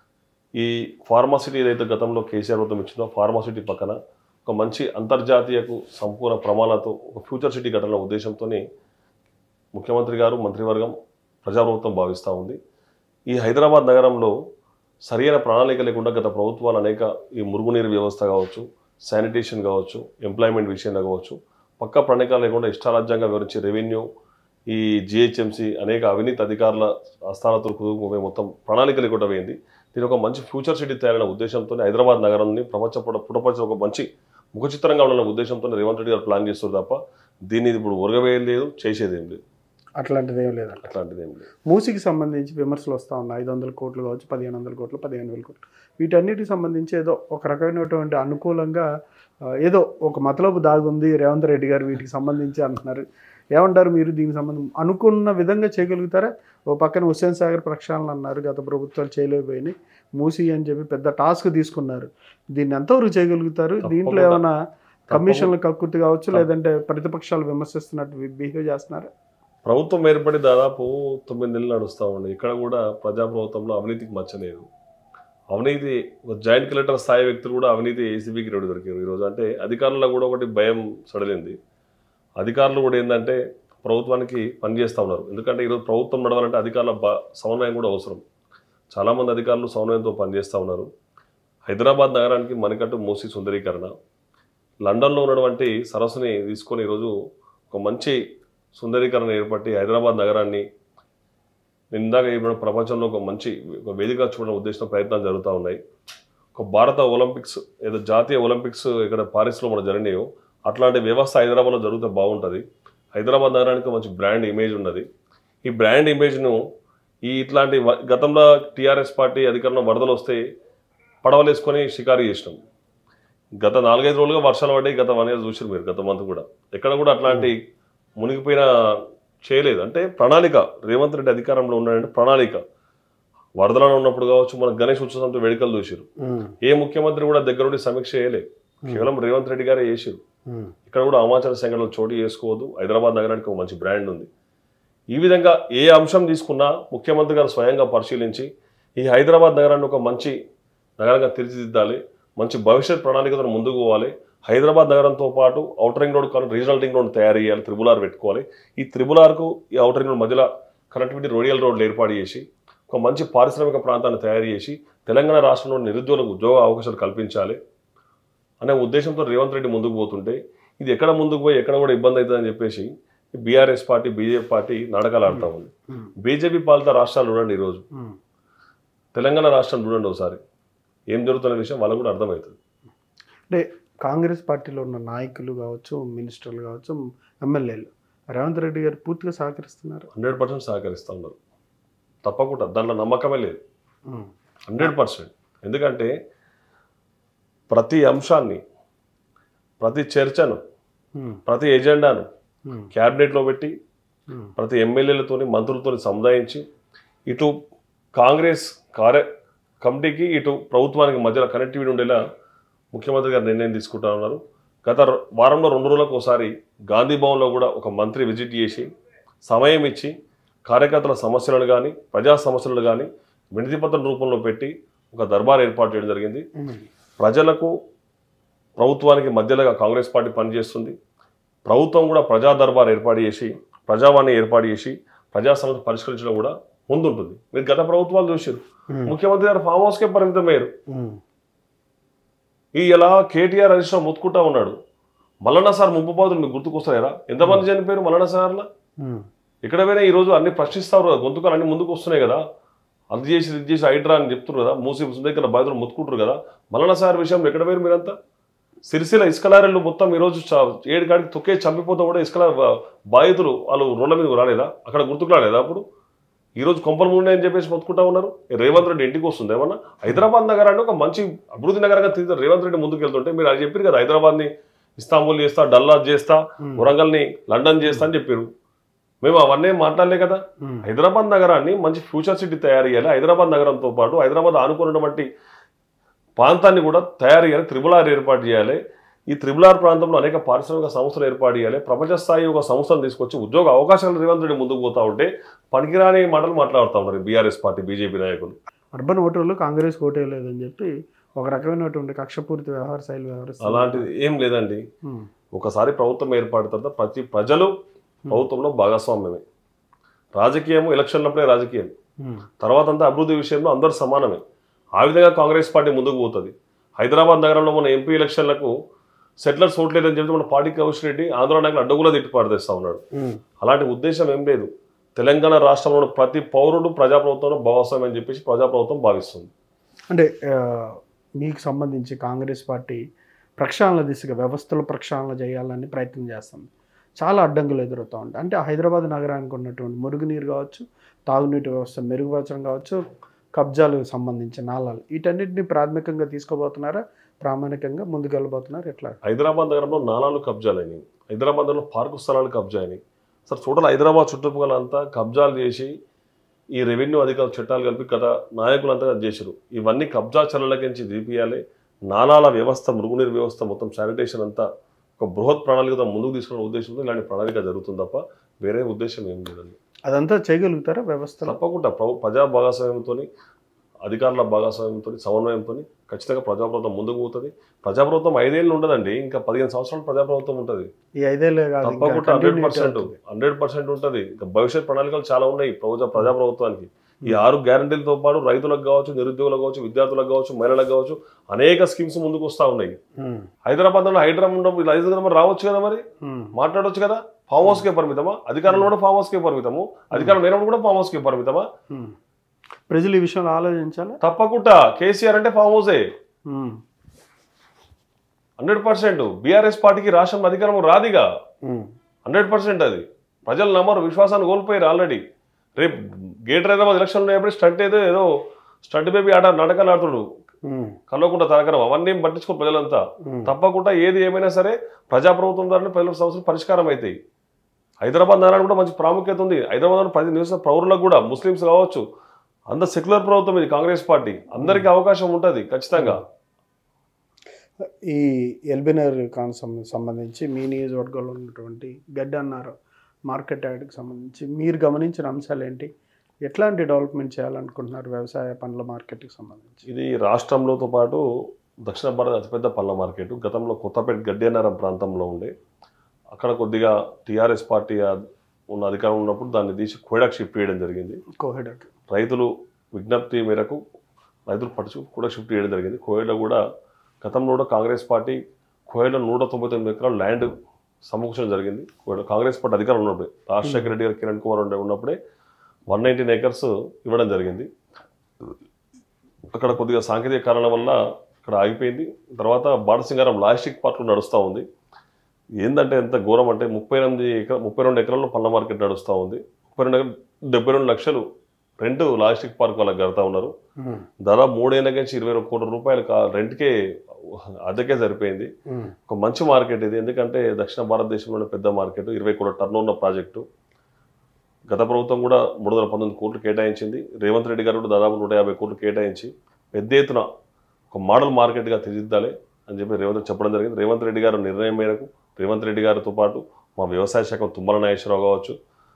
ఈ ఫార్మాసిటీ ఏదైతే గతంలో కేసీఆర్ ప్రభుత్వం ఇచ్చిందో ఫార్మాసిటీ పక్కన ఒక మంచి అంతర్జాతీయకు సంపూర్ణ ప్రమాణాలతో ఒక ఫ్యూచర్ సిటీ కట్టాలన్న ఉద్దేశంతో ముఖ్యమంత్రి గారు మంత్రివర్గం ప్రజాప్రభుత్వం భావిస్తూ ఉంది ఈ హైదరాబాద్ నగరంలో సరైన ప్రణాళిక లేకుండా గత ప్రభుత్వాలు అనేక ఈ మురుగునీరు వ్యవస్థ కావచ్చు శానిటేషన్ కావచ్చు ఎంప్లాయ్మెంట్ విషయంలో కావచ్చు పక్క ప్రణాళిక లేకుండా ఇష్టారాజ్యంగా వివరించే రెవెన్యూ ఈ జిహెచ్ఎంసీ అనేక అవినీతి అధికారుల ఆస్థానాలతో కుదుకుపోయి మొత్తం ప్రణాళిక లేకుండా పోయింది దీని ఒక మంచి ఫ్యూచర్ సిటీ తయారైన ఉద్దేశంతో హైదరాబాద్ నగరాన్ని ప్రపంచ పుట పుటపరిచే ఒక మంచి ముఖచిత్రంగా ఉండాలన్న ఉద్దేశంతో రేవంత్ రెడ్డి గారు ప్లాన్ చేస్తారు తప్ప దీన్ని ఇప్పుడు ఉరగవేయలేదు చేసేది ఏం లేదు అట్లాంటిది ఏం లేదంట అట్లాంటిది ఏం లేదు మూసికి సంబంధించి విమర్శలు వస్తూ ఉన్నాయి ఐదు వందల కోట్లు కావచ్చు పదిహేను వందల కోట్లు పదిహేను వేల కోట్లు వీటన్నిటికి సంబంధించి ఏదో ఒక రకమైనటువంటి అనుకూలంగా ఆ, ఏదో ఒక మతలబు దాగుంది రేవంత్ రెడ్డి గారు వీటికి సంబంధించి అంటున్నారు ఏమంటారు మీరు దీనికి సంబంధం అనుకున్న విధంగా చేయగలుగుతారా ఓ పక్కన హుస్సేన్ సాగర్ ప్రక్షాళన అన్నారు గత ప్రభుత్వాలు చేయలేకపోయినాయి మూసి అని చెప్పి పెద్ద టాస్క్ తీసుకున్నారు దీన్ని ఎంతవరకు చేయగలుగుతారు దీంట్లో తప్పకుండా. ఏమైనా కమిషన్లు కక్కుర్తి కావచ్చు లేదంటే ప్రతిపక్షాలు విమర్శిస్తున్నట్టు బిహేవ్ చేస్తున్నారా ప్రభుత్వం ఏర్పడి దాదాపు తొమ్మిది నెలలు నడుస్తూ ఉంది ఇక్కడ కూడా ప్రజాప్రభుత్వంలో అవినీతికి మచ్చలేదు అవినీతి ఒక జాయింట్ కలెక్టర్ స్థాయి వ్యక్తులు కూడా అవినీతి ఏసీబీకి రెండు దొరికారు ఈరోజు అంటే అధికారుల్లో కూడా ఒకటి భయం సడలింది అధికారులు కూడా ఏంటంటే ప్రభుత్వానికి పనిచేస్తూ ఉన్నారు ఎందుకంటే ఈరోజు ప్రభుత్వం నడవాలంటే అధికారుల బా సమన్వయం కూడా అవసరం చాలామంది అధికారులు సమన్వయంతో పనిచేస్తూ ఉన్నారు హైదరాబాద్ నగరానికి మణికట్టు మూసి సుందరీకరణ లండన్లో ఉన్నటువంటి సరస్సుని తీసుకొని ఈరోజు ఒక మంచి సుందరీకరణ ఏర్పట్టి హైదరాబాద్ నగరాన్ని నేను ఇందాక చెప్పిన ప్రపంచంలో ఒక మంచి ఒక వేదిక చూడడం ఉద్దేశంతో ప్రయత్నాలు జరుగుతూ ఉన్నాయి ఒక భారత ఒలింపిక్స్ ఏదో జాతీయ ఒలింపిక్స్ ఇక్కడ పారిస్లో మన జరిగినాయో అట్లాంటి వ్యవస్థ హైదరాబాద్లో జరిగితే బాగుంటుంది హైదరాబాద్ నగరానికి మంచి బ్రాండ్ ఇమేజ్ ఉన్నది ఈ బ్రాండ్ ఇమేజ్ను ఈ ఇట్లాంటి వ- గతంలో టీఆర్ఎస్ పార్టీ అధికారంలో వరదలు వస్తే పడవలేసుకొని షికారు చేసినాం గత నాలుగైదు రోజులుగా వర్షాలు పడ్డాయి గత వన్ ఇయర్ చూసారు మీరు గత మంత్ కూడా ఎక్కడ కూడా అట్లాంటి మునిగిపోయిన చేయలేదు అంటే ప్రణాళిక రేవంత్ రెడ్డి అధికారంలో ఉన్నాడంటే ప్రణాళిక వరదలలో ఉన్నప్పుడు కావచ్చు మన గణేష్ ఉత్సవంతో వేడుకలు చూసారు ఏ ముఖ్యమంత్రి కూడా దగ్గరుండి సమీక్ష చేయలేదు కేవలం రేవంత్ రెడ్డి గారే చేసారు ఇక్కడ కూడా అమాచార సంఘటనలు చోటు చేసుకోవద్దు హైదరాబాద్ నగరానికి ఒక మంచి బ్రాండ్ ఉంది ఈ విధంగా ఏ అంశం తీసుకున్నా ముఖ్యమంత్రి గారు స్వయంగా పరిశీలించి ఈ హైదరాబాద్ నగరాన్ని ఒక మంచి నగరంగా తీర్చిదిద్దాలి మంచి భవిష్యత్ ప్రణాళికతో ముందుకు పోవాలి హైదరాబాద్ నగరంతో పాటు అవుటర్ రింగ్ రోడ్ కానీ రీజనల్ రింగ్ రోడ్ తయారు చేయాలి త్రిబుల్ ఆర్ పెట్టుకోవాలి ఈ త్రిబుల్ ఆర్కు ఈ అవుటర్ రింగ్ రోడ్ మధ్యలో కనెక్టివిటీ రోడియల్ రోడ్లు ఏర్పాటు చేసి ఒక మంచి పారిశ్రామిక ప్రాంతాన్ని తయారు చేసి తెలంగాణ రాష్ట్రంలో నిరుద్యోగులకు ఉద్యోగ అవకాశాలు కల్పించాలి అనే ఉద్దేశంతో రేవంత్ రెడ్డి ముందుకు పోతుంటే ఇది ఎక్కడ ముందుకు పోయి ఎక్కడ కూడా ఇబ్బంది అవుతుందని చెప్పేసి బీఆర్ఎస్ పార్టీ బీజేపీ పార్టీ నాటకాలు ఆడుతూ ఉంది బీజేపీ పాలిత రాష్ట్రాలు చూడండి ఈరోజు తెలంగాణ రాష్ట్రం చూడండి ఒకసారి ఏం జరుగుతున్న విషయం వాళ్ళకు కూడా అర్థమవుతుంది అంటే కాంగ్రెస్ పార్టీలో ఉన్న నాయకులు కావచ్చు మినిస్టర్లు కావచ్చు ఎమ్మెల్యేలు రేవంత్ రెడ్డి గారు పూర్తిగా సహకరిస్తున్నారు హండ్రెడ్ పర్సెంట్ సహకరిస్తూ ఉన్నారు తప్పకుండా దాంట్లో నమ్మకమే లేదు హండ్రెడ్ పర్సెంట్ ఎందుకంటే ప్రతి అంశాన్ని ప్రతి చర్చను ప్రతి ఎజెండాను క్యాబినెట్లో పెట్టి ప్రతి ఎమ్మెల్యేలతోని మంత్రులతోని సముదాయించి ఇటు కాంగ్రెస్ కార్య కమిటీకి ఇటు ప్రభుత్వానికి మధ్యలో కనెక్టివిటీ ఉండేలా ముఖ్యమంత్రి గారు నిర్ణయం తీసుకుంటా ఉన్నారు గత ర- వారంలో రెండు రోజులకు ఒకసారి గాంధీ భవన్లో కూడా ఒక మంత్రి విజిట్ చేసి సమయం ఇచ్చి కార్యకర్తల సమస్యలను కానీ ప్రజా సమస్యలను కానీ వినతి పత్రం రూపంలో పెట్టి ఒక దర్బార్ ఏర్పాటు చేయడం జరిగింది ఉమ్. ప్రజలకు ప్రభుత్వానికి మధ్యలో కాంగ్రెస్ పార్టీ పనిచేస్తుంది ప్రభుత్వం కూడా ప్రజా దర్బార్ ఏర్పాటు చేసి ప్రజావాణి ఏర్పాటు చేసి ప్రజా సమస్యలు పరిష్కరించడం కూడా ముందుంటుంది మీరు గత ప్రభుత్వాలు చూసారు ఉమ్. ముఖ్యమంత్రి గారు ఫామ్ హౌస్కే పరిమితమయ్యారు ఉమ్. ఈ ఇలా కేటీఆర్ హరీష్ రావు ముత్తుకుంటా ఉన్నాడు మల్లన్న సార్ ముప్పు పాదులు మీకు గుర్తుకొస్తారా ఎంతమంది చనిపోయారు మల్లన్న సార్లా ఉమ్. ఇక్కడ పోయినా ఈ రోజు అన్ని ప్రశ్నిస్తారు కదా గొంతుకాలు అన్ని ముందుకు వస్తున్నాయి కదా అది చేసి ఇది చేసి హైడ్రా అని చెప్తున్నారు కదా మూసి దగ్గర బాధితులు ముత్తుకుంటారు కదా మల్లన్న సార్ విషయంలో ఎక్కడ పోయారు మీరంతా సిరిసిల్ల ఇసుకలారెళ్ళు మొత్తం ఈ రోజు చ- ఏడు కాడికి తొక్కే చంపిపోతా కూడా ఇసుకల బా- బాధితులు వాళ్ళు రోడ్ల మీదకి రాలేదా అక్కడ గుర్తుకు రాలేదా అప్పుడు ఈ రోజు కొంపలు ముండే అని చెప్పేసి మొత్తుకుంటా ఉన్నారు ఈ రేవంత్ రెడ్డి ఇంటికి వస్తుంది ఏమన్నా హైదరాబాద్ నగరాన్ని ఒక మంచి అభివృద్ధి నగరంగా తీర్చి రేవంత్ రెడ్డి ముందుకు వెళ్తుంటే మీరు అది చెప్పారు కదా హైదరాబాద్ని ఇస్తాంబుల్ చేస్తా డల్లాజ్ చేస్తా ఉమ్. వరంగల్ని లండన్ చేస్తా అని చెప్పారు మేము అవన్నీ ఏం మాట్లాడలే కదా ఉమ్. హైదరాబాద్ నగరాన్ని మంచి ఫ్యూచర్ సిటీ తయారు చేయాలి హైదరాబాద్ నగరంతో పాటు హైదరాబాద్ ఆనుకున్నటువంటి ప్రాంతాన్ని కూడా తయారు చేయాలి త్రిబుల్ ఆర్ ఏర్పాటు చేయాలి ఈ త్రిబుల్ ఆర్ ప్రాంతంలో అనేక పారిశ్రామిక సంస్థలు ఏర్పాటు చేయాలి ప్రపంచ స్థాయి ఒక సంస్థను తీసుకొచ్చి ఉద్యోగ అవకాశాలు రేవంత్ రెడ్డి ముందుకు పోతా ఉంటే పనికిరాని మాటలు మాట్లాడుతూ ఉన్నారు బీఆర్ఎస్ పార్టీ బీజేపీ నాయకులు అర్బన్ ఓటర్లు కాంగ్రెస్ ఓటేయలేదని చెప్పి ఒక రకమైనటువంటి కక్షపూరిత వ్యవహార శైలి వ్యవహరిస్తారు అలాంటిది ఏం లేదండి ఉమ్. ఒకసారి ప్రభుత్వం ఏర్పడిన తర్వాత ప్రతి ప్రజలు ప్రభుత్వంలో భాగస్వామ్యమే రాజకీయం ఎలక్షన్లప్పుడే రాజకీయం ఉమ్. తర్వాత అంతా అభివృద్ధి విషయంలో అందరూ సమానమే ఆ విధంగా కాంగ్రెస్ పార్టీ ముందుకు పోతుంది హైదరాబాద్ నగరంలో మన ఎంపీ ఎలక్షన్లకు సెటిలర్స్ ఓట్లేదని చెప్పి మన పార్టీ కౌశల్ రెడ్డి ఆంధ్ర నాయకులు అడ్డగులా తిట్టి పాడేస్తా ఉన్నాడు ఉమ్. అలాంటి ఉద్దేశం ఏం లేదు తెలంగాణ రాష్ట్రంలో ప్రతి పౌరుడు ప్రజాప్రభుత్వంలో భాగస్వామ్యం అని చెప్పేసి ప్రజాప్రభుత్వం భావిస్తుంది అంటే ఆ, మీకు సంబంధించి కాంగ్రెస్ పార్టీ ప్రక్షాళన దిశగా వ్యవస్థల ప్రక్షాళన చేయాలని ప్రయత్నం చేస్తుంది చాలా అడ్డంకులు ఎదురవుతూ ఉంటాయి అంటే హైదరాబాద్ నగరానికి ఉన్నటువంటి మురుగునీరు కావచ్చు తాగునీటి వ్యవస్థ మెరుగుపరచడం కావచ్చు కబ్జాలకు సంబంధించిన నాళాలు వీటన్నిటిని ప్రాథమికంగా తీసుకోబోతున్నారా ప్రామాణికంగా ముందుకెళ్ళబోతున్నారు ఎట్లా హైదరాబాద్ నగరంలో నాలాలు కబ్జాలని హైదరాబాద్ నగరంలో పార్కు స్థలాలు కబ్జా అయినాయి సార్ టోటల్ హైదరాబాద్ చుట్టుపక్కల అంతా కబ్జాలు చేసి ఈ రెవెన్యూ అధికారుల చట్టాలు కలిపి గత నాయకులంతా అది చేశారు ఇవన్నీ కబ్జా చర్యలకించి దీపియాలి నాలాల వ్యవస్థ మురుగునీరు వ్యవస్థ మొత్తం శానిటేషన్ అంతా ఒక బృహత్ ప్రణాళికతో ముందుకు తీసుకునే ఉద్దేశంతో ఇలాంటి ప్రణాళిక జరుగుతుంది తప్ప వేరే ఉద్దేశం ఏం లేదండి అదంతా చేయగలుగుతారా వ్యవస్థలో తప్పకుండా ప్రభు ప్రజా భాగస్వామ్యంతో అధికారుల భాగస్వామ్యంతో సమన్వయంతో ఖచ్చితంగా ప్రజాప్రభుత్వం ముందుకు పోతుంది ప్రజాప్రభుత్వం ఐదేళ్ళు ఉండదండి ఇంకా పదిహేను సంవత్సరాలు ప్రజాప్రభుత్వం ఉంటుంది ఈ ఐదేళ్ళే కాదు ఇంకా తప్పకుండా హండ్రెడ్ continuity పర్సెంట్ అవుతుంది. హండ్రెడ్ పర్సెంట్ ఉంటుంది ఇంకా భవిష్యత్ ప్రణాళికలు చాలా ఉన్నాయి ప్రజా ప్రజాప్రభుత్వానికి ఈ ఆరు గ్యారంటీలతో పాటు రైతులకు కావచ్చు నిరుద్యోగులకు కావచ్చు విద్యార్థులకు కావచ్చు మహిళలకు కావచ్చు అనేక స్కీమ్స్ ముందుకు వస్తూ ఉన్నాయి ఉమ్, హైదరాబాద్లో హైడ్రా ఉండడం ఇలా హైదరాబాద్ మరి రావచ్చు కదా మరి ఉమ్, మాట్లాడొచ్చు కదా ఫామ్ హౌస్కే పరిమితమా అధికారంలో కూడా ఫామ్ హౌస్కే పరిమితము అధికారం లేనప్పుడు కూడా ఫామ్ హౌస్కే పరిమితమా ఉమ్. ప్రజలు ఈ విషయంలో ఆలోచించాలా తప్పకుండా కేసీఆర్ అంటే ఫామ్ హౌసే ఉమ్, హండ్రెడ్ పర్సెంట్ బీఆర్ఎస్ పార్టీకి రాష్ట్రంలో అధికారం రాదిగా ఉమ్, హండ్రెడ్ పర్సెంట్ అది ప్రజలు నమ్మరు విశ్వాసాన్ని కోల్పోయారు ఆల్రెడీ రేపు గేట్ హైదరాబాద్ ఎలక్షన్లో ఉన్నప్పుడు స్టంట్ ఏదో ఏదో స్టంట్ బేబీ ఆట నాటకాలు ఆడుతుడు ఉమ్, కలవకుండా తరకరం అవన్నీ ఏం పట్టించుకో ప్రజలంతా ఉమ్. తప్పకుండా ఏది ఏమైనా సరే ప్రజాప్రభుత్వం ద్వారానే ప్రజల సమస్యలు పరిష్కారం అవుతాయి హైదరాబాద్ నగరానికి కూడా మంచి ప్రాముఖ్యత ఉంది హైదరాబాద్ ప్రతి నివసిన పౌరులకు కూడా ముస్లిమ్స్ కావచ్చు అంత సెక్యులర్ ప్రభుత్వం ఇది కాంగ్రెస్ పార్టీ అందరికీ అవకాశం ఉంటుంది ఖచ్చితంగా ఈ ఎల్బినర్ కాన్ సం- సంబంధించి మీ నియోజకవర్గంలో ఉన్నటువంటి గడ్డ అన్నారు మార్కెట్ యార్డ్కి సంబంధించి మీరు గమనించిన అంశాలు ఏంటి ఎట్లాంటి డెవలప్మెంట్ చేయాలనుకుంటున్నారు వ్యవసాయ పండ్ల మార్కెట్కి సంబంధించి ఇది రాష్ట్రంలోతో పాటు దక్షిణ భారత అతిపెద్ద పళ్ళ మార్కెట్ గతంలో కొత్తపేట గడ్డేనారం ప్రాంతంలో ఉండే అక్కడ కొద్దిగా టీఆర్ఎస్ పార్టీ ఆ- ఉన్న అధికారం ఉన్నప్పుడు దాన్ని తీసి కోడాకు షిఫ్ట్ చేయడం జరిగింది కోహెడక్ రైతులు విజ్ఞప్తి మేరకు రైతులు పట్టుచు కూడా షిఫ్ట్ చేయడం జరిగింది కోయలో కూడా గతంలో కూడా కాంగ్రెస్ పార్టీ కోయలో నూట తొంభై తొమ్మిది ఎకరాల ల్యాండ్ సమకూర్చడం జరిగింది కోయలో కాంగ్రెస్ పార్టీ అధికారం ఉన్నప్పుడే రాజశేఖర రెడ్డి గారు కిరణ్ కుమార్ ఉండే ఉన్నప్పుడే వన్ నైన్టీన్ ఏకర్స్ ఇవ్వడం జరిగింది అక్కడ కొద్దిగా సాంకేతిక కారణం వల్ల అక్కడ ఆగిపోయింది తర్వాత బాటసింగారం లాజిస్టిక్ పార్ట్లో నడుస్తూ ఉంది ఏంటంటే ఎంత ఘోరం అంటే ముప్పై ఎనిమిది ఎకరా ముప్పై రెండు ఎకరాల్లో పళ్ళ మార్కెట్ నడుస్తూ ఉంది ముప్పై రెండు ఎకరాలు డెబ్బై రెండు లక్షలు రెంట్ లాజిస్టిక్ పార్క్ వాళ్ళకి కడతా ఉన్నారు దాదాపు మూడేళ్ళ నుంచి ఇరవై ఒక కోట్ల రూపాయలు కా- రెంట్కే అద్దెకే సరిపోయింది ఒక మంచి మార్కెట్ ఇది ఎందుకంటే దక్షిణ భారతదేశంలోనే పెద్ద మార్కెట్ ఇరవై కోట్ల టర్న్ ఉన్న ప్రాజెక్టు గత ప్రభుత్వం కూడా మూడు వందల పంతొమ్మిది కోట్లు కేటాయించింది రేవంత్ రెడ్డి గారు కూడా దాదాపు నూట యాభై కోట్లు కేటాయించి పెద్ద ఎత్తున ఒక మోడల్ మార్కెట్గా తీర్చిదిద్దాలి అని చెప్పి రేవంత్ రెడ్డి చెప్పడం జరిగింది రేవంత్ రెడ్డి గారు నిర్ణయం మేరకు రేవంత్ రెడ్డి గారితో పాటు మా వ్యవసాయ శాఖ తుమ్మల నాగేశ్వరరావు కావచ్చు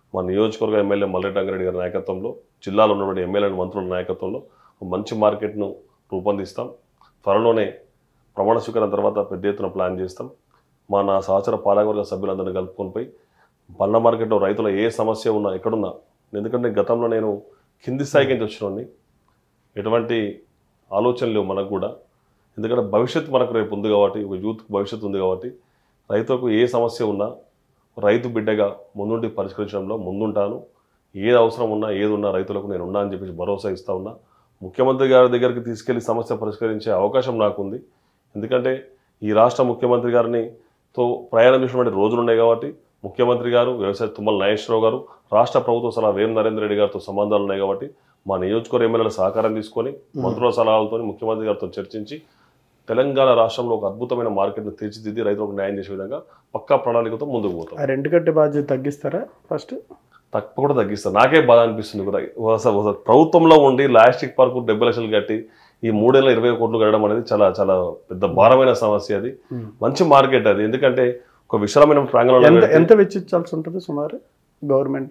మా నియోజకవర్గ ఎమ్మెల్యే మల్లెడ్డి రంగారెడ్డి గారి నాయకత్వంలో జిల్లాలో ఉన్నటువంటి ఎమ్మెల్యే మంత్రుల నాయకత్వంలో ఒక మంచి మార్కెట్ను రూపొందిస్తాం త్వరలోనే ప్రమాణ స్వీకారం తర్వాత పెద్ద ఎత్తున ప్లాన్ చేస్తాం మా నా సహచర పాలకవర్గ సభ్యులందరినీ కలుపుకొని పోయి పండ్ల మార్కెట్లో రైతుల ఏ సమస్య ఉన్నా ఎక్కడున్నా ఎందుకంటే గతంలో నేను కింది స్థాయికి నుంచి వచ్చినోడిని ఎటువంటి ఆలోచనలు లేవు మనకు కూడా ఎందుకంటే భవిష్యత్తు మనకు రేపు ఉంది కాబట్టి ఒక యూత్ భవిష్యత్తు ఉంది కాబట్టి రైతులకు ఏ సమస్య ఉన్నా రైతు బిడ్డగా ముందుండి పరిష్కరించడంలో ముందుంటాను ఏది అవసరం ఉన్నా ఏది ఉన్నా రైతులకు నేను ఉన్నా అని చెప్పేసి భరోసా ఇస్తా ఉన్నా ముఖ్యమంత్రి గారి దగ్గరికి తీసుకెళ్లి సమస్య పరిష్కరించే అవకాశం నాకుంది ఎందుకంటే ఈ రాష్ట్ర ముఖ్యమంత్రి గారిని తో ప్రయాణం చేసినటువంటి రోజులు ఉన్నాయి కాబట్టి ముఖ్యమంత్రి గారు వ్యవసాయ తుమ్మల నాగేశ్వరరావు గారు రాష్ట్ర ప్రభుత్వ సలహా వేం నరేంద్ర రెడ్డి గారితో సంబంధాలు ఉన్నాయి కాబట్టి మా నియోజకవర్గ ఎమ్మెల్యేల సహకారం తీసుకొని మంత్రుల సలహాలతో ముఖ్యమంత్రి గారితో చర్చించి తెలంగాణ రాష్ట్రంలో ఒక అద్భుతమైన మార్కెట్ను తీర్చిదిద్ది రైతులకు న్యాయం చేసే విధంగా పక్కా ప్రణాళికతో ముందుకు పోతాం ఆ రెండు కట్టే బాధ్యత తగ్గిస్తారా ఫస్ట్ తక్కువ కూడా తగ్గిస్తారు నాకే బాధ అనిపిస్తుంది కూడా అసలు అసలు ప్రభుత్వంలో ఉండి లాస్టిక్ పార్కు డెబ్బై లక్షలు కట్టి ఈ మూడేళ్ళ ఇరవై కోట్లు కట్టడం అనేది చాలా చాలా పెద్ద భారమైన సమస్య అది మంచి మార్కెట్ అది ఎందుకంటే ఒక విశాలమైన ప్రాంగణంలో ఎంత పెడితే- ఎంత వెచ్చించాల్సి ఉంటుంది సుమారు గవర్నమెంట్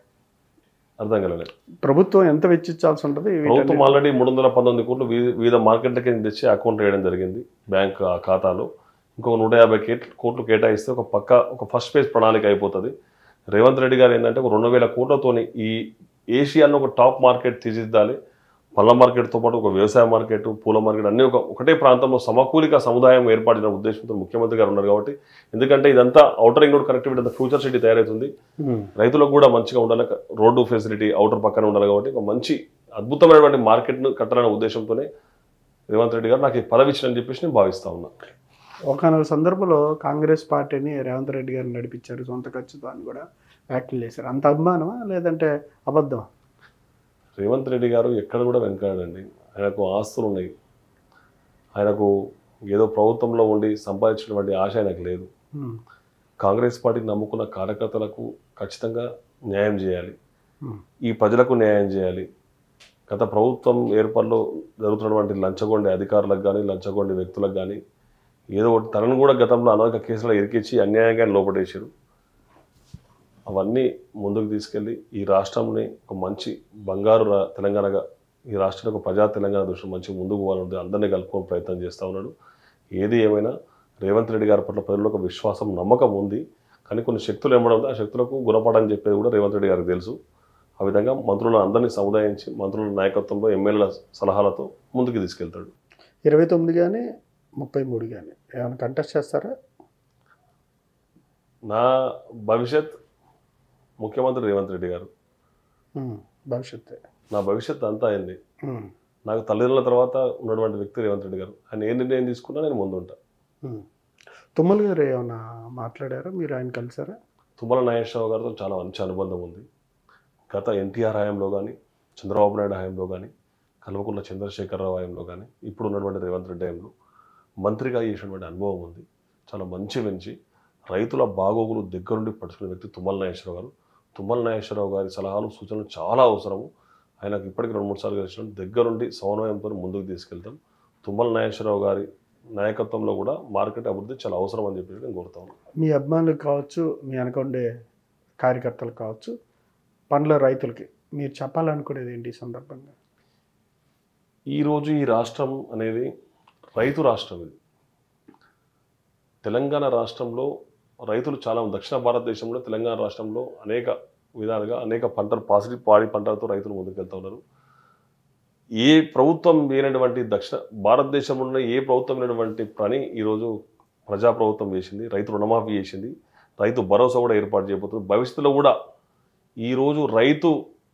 అర్థం కలగలేదు ప్రభుత్వం ఎంత వెచ్చించాల్సి ఉంటుంది ప్రభుత్వం ఆల్రెడీ మూడు వందల పంతొమ్మిది కోట్లు వివి- వివిధ మార్కెట్లకి తెచ్చి అకౌంట్ వేయడం జరిగింది బ్యాంక్ ఆ ఖాతాలో ఇంకొక నూట యాభై కేట్- కోట్లు కేటాయిస్తే ఒక పక్క ఒక ఫస్ట్ ఫేజ్ ప్రణాళిక అయిపోతుంది రేవంత్ రెడ్డి గారు ఏంటంటే ఒక రెండు వేల కోట్లతోని ఈ ఏషియాలో ఒక టాప్ మార్కెట్ తీర్చిదిద్దాలి పళ్ళ మార్కెట్తో పాటు ఒక వ్యవసాయ మార్కెట్ పూల మార్కెట్ అన్ని ఒక ఒకటే ప్రాంతంలో సమకూలిక సముదాయం ఏర్పడిన ఉద్దేశంతో ముఖ్యమంత్రి గారు ఉన్నారు కాబట్టి ఎందుకంటే ఇదంతా అవుటర్ రింగ్ రోడ్ కనెక్టివిటీ అంతా ఫ్యూచర్ సిటీ తయారవుతుంది రైతులకు కూడా మంచిగా ఉండాలి రోడ్డు ఫెసిలిటీ అవుటర్ పక్కన ఉండాలి కాబట్టి ఒక మంచి అద్భుతమైనటువంటి మార్కెట్ను కట్టాలనే ఉద్దేశంతోనే రేవంత్ రెడ్డి గారు నాకు ఈ పదవి ఇచ్చిందని చెప్పేసి నేను భావిస్తా ఉన్నా ఒకనొక సందర్భంలో కాంగ్రెస్ పార్టీని రేవంత్ రెడ్డి గారు నడిపించారు సొంత ఖర్చుతో అని కూడా వ్యాఖ్యలు చేశారు అంత అభిమానమా లేదంటే అబద్ధం రేవంత్ రెడ్డి గారు ఎక్కడ కూడా వెనకాడండి ఆయనకు ఆస్తులు ఉన్నాయి ఆయనకు ఏదో ప్రభుత్వంలో ఉండి సంపాదించినటువంటి ఆశ ఆయనకు లేదు కాంగ్రెస్ పార్టీని నమ్ముకున్న కార్యకర్తలకు ఖచ్చితంగా న్యాయం చేయాలి ఈ ప్రజలకు న్యాయం చేయాలి గత ప్రభుత్వం ఏర్పాటులో జరుగుతున్నటువంటి లంచగొండి అధికారులకు కానీ లంచగొండి వ్యక్తులకు కానీ ఏదో ఒకటి తనను కూడా గతంలో అనేక కేసులో ఇరికించి అన్యాయంగా లోపడేశారు అవన్నీ ముందుకు తీసుకెళ్ళి ఈ రాష్ట్రంని ఒక మంచి బంగారు రా- తెలంగాణగా ఈ రాష్ట్రానికి ఒక ప్రజా తెలంగాణ దృష్టి మంచి ముందుకు పోవాలంటే అందరినీ కలుపుకొని ప్రయత్నం చేస్తూ ఉన్నాడు ఏది ఏమైనా రేవంత్ రెడ్డి గారి పట్ల ప్రజల్లో ఒక విశ్వాసం నమ్మకం ఉంది కానీ కొన్ని శక్తులు ఏమడం ఆ శక్తులకు గుణపడని చెప్పేది కూడా రేవంత్ రెడ్డి గారికి తెలుసు ఆ విధంగా మంత్రులను అందరినీ సముదాయించి మంత్రుల నాయకత్వంలో ఎమ్మెల్యేల సలహాలతో ముందుకు తీసుకెళ్తాడు ఇరవై తొమ్మిది కానీ ముప్పై మూడు కానీ ఏమైనా కంటెస్ట్ చేస్తారా నా భవిష్యత్ ముఖ్యమంత్రి రేవంత్ రెడ్డి గారు ఉమ్, భవిష్యత్తు నా భవిష్యత్ అంతా అయింది ఉమ్, నాకు తల్లిదండ్రుల తర్వాత ఉన్నటువంటి వ్యక్తి రేవంత్ రెడ్డి గారు ఆయన ఏ నిర్ణయం తీసుకున్నా నేను ముందుంటా ఉమ్. తుమ్మల గారు ఏమైనా మాట్లాడారా మీరు ఆయన కలిసారా తుమ్మల నాగేశ్వరరావు గారితో చాలా మంచి అనుబంధం ఉంది గత ఎన్టీఆర్ హయాంలో కానీ చంద్రబాబు నాయుడు హయాంలో కానీ కల్వకుంట్ల చంద్రశేఖరరావు హయాంలో కానీ ఇప్పుడు ఉన్నటువంటి రేవంత్ రెడ్డి హయాంలో మంత్రిగా చేసినటువంటి అనుభవం ఉంది చాలా మంచి మంచి రైతుల బాగోగులు దగ్గరుండి పడుతున్న వ్యక్తి తుమ్మల నాగేశ్వరరావు గారు తుమ్మల నాగేశ్వరరావు గారి సలహాలు సూచనలు చాలా అవసరము ఆయనకు ఇప్పటికి రెండు మూడు సార్లు కలిసిన దగ్గరుండి సమన్వయంతో ముందుకు తీసుకెళ్తాం తుమ్మల నాగేశ్వరరావు గారి నాయకత్వంలో కూడా మార్కెట్ అభివృద్ధి చాలా అవసరం అని చెప్పి నేను కోరుతా ఉన్నాను మీ అభిమానులకు కావచ్చు మీ వెనకుండే కార్యకర్తలకు కావచ్చు పండ్ల రైతులకి మీరు చెప్పాలనుకునేది ఏంటి ఈ సందర్భంగా ఈరోజు ఈ రాష్ట్రం అనేది రైతు రాష్ట్రం ఇది తెలంగాణ రాష్ట్రంలో రైతులు చాలా దక్షిణ భారతదేశంలో తెలంగాణ రాష్ట్రంలో అనేక విధాలుగా అనేక పంటలు పాసిటివ్ పాడి పంటలతో రైతులు ముందుకెళ్తూ ఉన్నారు ఏ ప్రభుత్వం లేనటువంటి దక్షిణ భారతదేశంలో ఏ ప్రభుత్వం లేనటువంటి పని ఈరోజు ప్రజా ప్రభుత్వం చేసింది రైతు రుణమాఫీ చేసింది రైతు భరోసా కూడా ఏర్పాటు చేయబోతుంది భవిష్యత్తులో కూడా ఈరోజు రైతు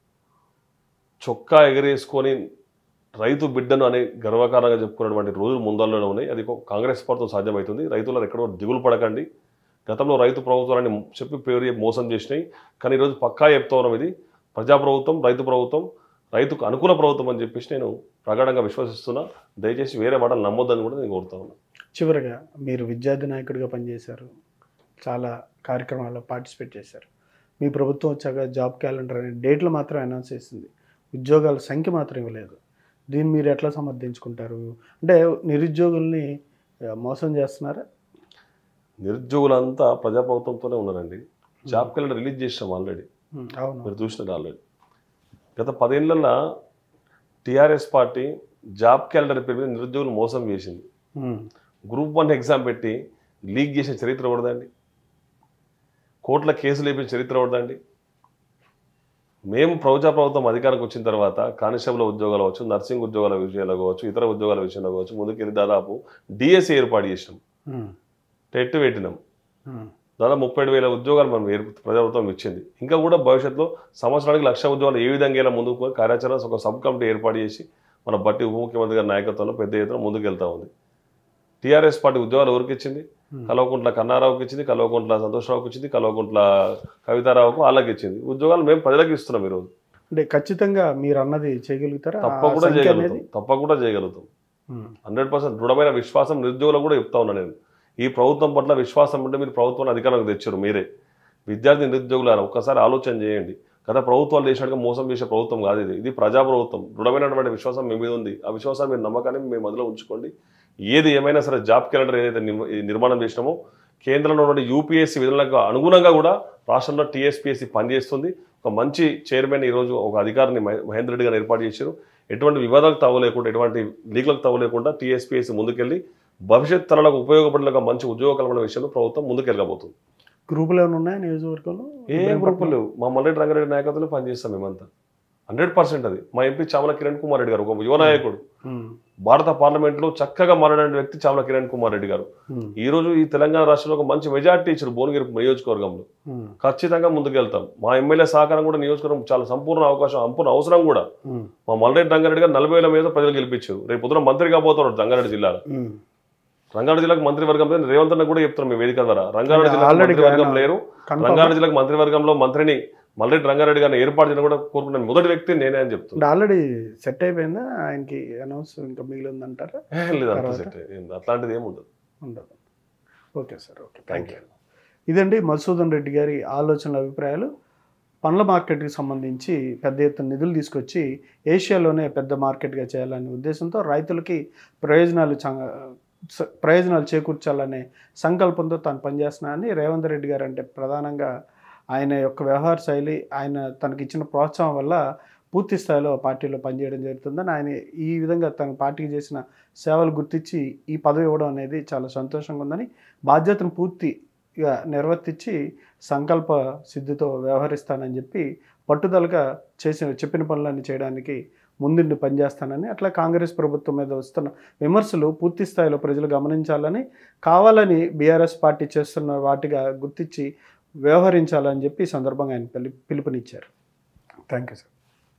చొక్కా ఎగరేసుకొని రైతు బిడ్డను అనే గర్వకారంగా చెప్పుకున్నటువంటి రోజులు ముందల్లోనే ఉన్నాయి అది ఒక కాంగ్రెస్ పార్టీతో సాధ్యమవుతుంది రైతులను ఎక్కడో దిగులు పడకండి గతంలో రైతు ప్రభుత్వాన్ని చెప్పి పేరు చెప్పి మోసం చేసినాయి కానీ ఈరోజు పక్కా చెప్తా ఉన్నాం ఇది ప్రజా ప్రభుత్వం రైతు ప్రభుత్వం రైతుకు అనుకూల ప్రభుత్వం అని చెప్పేసి నేను ప్రగాఢంగా విశ్వసిస్తున్నా దయచేసి వేరే మాటలు నమ్మొద్దని కూడా నేను కోరుతా ఉన్నా చివరిగా మీరు విద్యార్థి నాయకుడిగా పనిచేశారు చాలా కార్యక్రమాల్లో పార్టిసిపేట్ చేశారు మీ ప్రభుత్వం వచ్చాక జాబ్ క్యాలెండర్ అనే డేట్లు మాత్రం అనౌన్స్ చేసింది ఉద్యోగాల సంఖ్య మాత్రం ఇవ్వలేదు దీన్ని మీరు ఎట్లా సమర్థించుకుంటారు అంటే నిరుద్యోగుల్ని ఆ, మోసం చేస్తున్నారా నిరుద్యోగులంతా ప్రజా ప్రభుత్వంతోనే ఉన్నారండి జాబ్ క్యాలెండర్ రిలీజ్ చేసినాం ఆల్రెడీ ఉమ్, అవును మీరు చూసినారు ఆల్రెడీ గత పదేళ్లలో టీఆర్ఎస్ పార్టీ జాబ్ క్యాలెండర్ పేరు మీద నిరుద్యోగులు మోసం చేసింది ఉమ్, గ్రూప్ వన్ ఎగ్జామ్ పెట్టి లీక్ చేసిన చరిత్ర ఎవరిదండి కోట్ల కేసులు వేపించిన చరిత్ర ఎవరిదండి మేము ప్రజా ప్రభుత్వం అధికారంకి వచ్చిన తర్వాత కానిస్టేబుల్ ఉద్యోగాలు కావచ్చు నర్సింగ్ ఉద్యోగాల విషయంలో కావచ్చు ఇతర ఉద్యోగాల విషయంలో కావచ్చు ముందుకెళ్ళి దాదాపు డిఎస్సి ఏర్పాటు చేసినాం ఉమ్, టెట్ పెట్టినాం ఉమ్, దాదాపు ముప్పై ఏడు వేల ఉద్యోగాలు మనం ఏర్ప ప్రభుత్వం ఇచ్చింది ఇంకా కూడా భవిష్యత్తులో సంవత్సరానికి లక్ష ఉద్యోగాలు ఏ విధంగా ఇలా ముందుకు పోయి కార్యాచరణ ఒక సబ్ కమిటీ ఏర్పాటు చేసి మన బట్టి ఉప ముఖ్యమంత్రి గారి నాయకత్వంలో పెద్ద ఎత్తున ముందుకు వెళ్తా ఉంది టీఆర్ఎస్ పార్టీ ఉద్యోగాలు ఎవరికి ఇచ్చింది కల్వకుంట్ల కన్నారావుకి ఇచ్చింది కల్వకుంట్ల సంతోషరావుకి ఇచ్చింది కల్వకుంట్ల కవితారావుకు వాళ్ళకి ఇచ్చింది ఉద్యోగాలు మేము ప్రజలకు ఇస్తున్నాం ఈరోజు అంటే ఖచ్చితంగా మీరు అన్నది చేయగలుగుతారా ఆ తప్పకుండా సంఖ్య చేయగలుగుతాం అనేది తప్పకుండా చేయగలుగుతాం ఉమ్, హండ్రెడ్ పర్సెంట్ దృఢమైన విశ్వాసం నిరుద్యోగులకు కూడా చెప్తా ఉన్నా నేను ఈ ప్రభుత్వం పట్ల విశ్వాసం ఉంటే మీరు ప్రభుత్వాన్ని అధికారంలోకి తెచ్చారు మీరే విద్యార్థి నిరుద్యోగులారా ఒక్కసారి ఆలోచన చేయండి గత ప్రభుత్వాలు చేసినట్టుగా మోసం చేసే ప్రభుత్వం కాదు ఇది ఇది ప్రజా ప్రభుత్వం దృఢమైనటువంటి విశ్వాసం మీ మీద ఉంది ఆ విశ్వాసాన్ని మీరు నమ్మకాన్ని మీ మధ్యలో ఉంచుకోండి ఏది ఏమైనా సరే జాబ్ క్యాలెండర్ ఏదైతే నిర్- ఈ నిర్మాణం చేసినామో కేంద్రంలో ఉన్న యూపీఎస్సీ విధులకు అనుగుణంగా కూడా రాష్ట్రంలో టీఎస్పీఎస్సీ పనిచేస్తుంది ఒక మంచి చైర్మన్ ఈరోజు ఒక అధికారిని మహే- మహేందర్ రెడ్డి గారు ఏర్పాటు చేశారు ఎటువంటి వివాదాలకు తావలేకుండా ఎటువంటి లీగ్లకు తావలేకుండా టీఎస్పీఎస్సీ ముందుకెళ్ళి భవిష్యత్ తరాలకు ఉపయోగపడేలాగా మంచి ఉద్యోగ కల్పన విషయంలో ప్రభుత్వం ముందుకెళ్ళబోతుంది గ్రూపులు ఏమైనా ఉన్నాయా నియోజకవర్గంలో ఏ గ్రూపులు లేవు మా మల్లెడ్డి రంగారెడ్డి నాయకత్వంలో పనిచేస్తాం మేమంతా హండ్రెడ్ పర్సెంట్ అది మా ఎంపీ చామల కిరణ్ కుమార్ రెడ్డి గారు ఒక యువ నాయకుడు ఉమ్, భారత పార్లమెంట్లో చక్కగా మాట్లాడే వ్యక్తి చామల కిరణ్ కుమార్ రెడ్డి గారు ఉమ్, ఈ రోజు ఈ తెలంగాణ రాష్ట్రంలో ఒక మంచి మెజార్టీ ఇచ్చారు భువనగిరి నియోజకవర్గంలో ఉమ్, ఖచ్చితంగా ముందుకెళ్తాం మా ఎమ్మెల్యే సహకారం కూడా నియోజకవర్గం చాలా సంపూర్ణ అవకాశం సంపూర్ణ అవసరం కూడా ఉమ్, మా మల్లరెడ్డి రంగారెడ్డి గారు నలభై వేల మీద ప్రజలు గెలిపించారు రేపు పొద్దున మంత్రి కాబోతున్నాడు రంగారెడ్డి జిల్లాలో ఉమ్. రంగారెడ్డి జిల్లాకు మంత్రివర్గం లేదు రేవంత్ అన్న కూడా చెప్తున్నాం మీ వేదిక ద్వారా రంగారెడ్డి జిల్లాకు Already మంత్రివర్గం ఆయన లేరు Confirm. రంగారెడ్డి జిల్లాకు మంత్రివర్గంలో మంత్రిని మల్లరెడ్డి రంగారెడ్డి గారిని ఏర్పాటు చేయడం కూడా కోరుకున్న మొదటి వ్యక్తి నేనే అని చెప్తున్నాను అంటే ఆల్రెడీ సెట్ అయిపోయిందా ఆయనకి అనౌన్స్ ఇంకా మిగిలి ఉందంటారా ఏ, లేదు అంత తర్వాత? సెట్ ఏం- అట్లాంటిది ఏమి ఉండదు ఉండదు okay sir okay thank thank you you ఇదండి మధుసూదన్ రెడ్డి గారి ఆలోచనల అభిప్రాయాలు పండ్ల మార్కెట్కి సంబంధించి పెద్ద ఎత్తున నిధులు తీసుకొచ్చి ఏషియాలోనే పెద్ద మార్కెట్గా చేయాలనే ఉద్దేశంతో రైతులకి ప్రయోజనాలు చ- స- ప్రయోజనాలు చేకూర్చాలనే సంకల్పంతో తాను పనిచేస్తున్నానని రేవంత్ రెడ్డి గారు అంటే ప్రధానంగా ఆయన యొక్క వ్యవహార శైలి ఆయన తనకి ఇచ్చిన ప్రోత్సాహం వల్ల పూర్తి స్థాయిలో పార్టీలో పనిచేయడం జరుగుతుందని ఆయన ఈ విధంగా తన పార్టీకి చేసిన సేవలు గుర్తించి ఈ పదవి ఇవ్వడం అనేది చాలా సంతోషంగా ఉందని బాధ్యతను పూర్తిగా నిర్వర్తించి సంకల్ప సిద్ధితో వ్యవహరిస్తానని చెప్పి పట్టుదలగా చేసిన చెప్పిన పనులన్నీ చేయడానికి ముందుండి పనిచేస్తానని అట్లా కాంగ్రెస్ ప్రభుత్వం మీద వస్తున్న విమర్శలు పూర్తి స్థాయిలో ప్రజలు గమనించాలని కావాలని బీఆర్ఎస్ పార్టీ చేస్తున్న వాటిగా గుర్తించి వ్యవహరించాలని చెప్పి ఈ సందర్భంగా ఆయన పిలు పిలుపునిచ్చారు థ్యాంక్ యూ సార్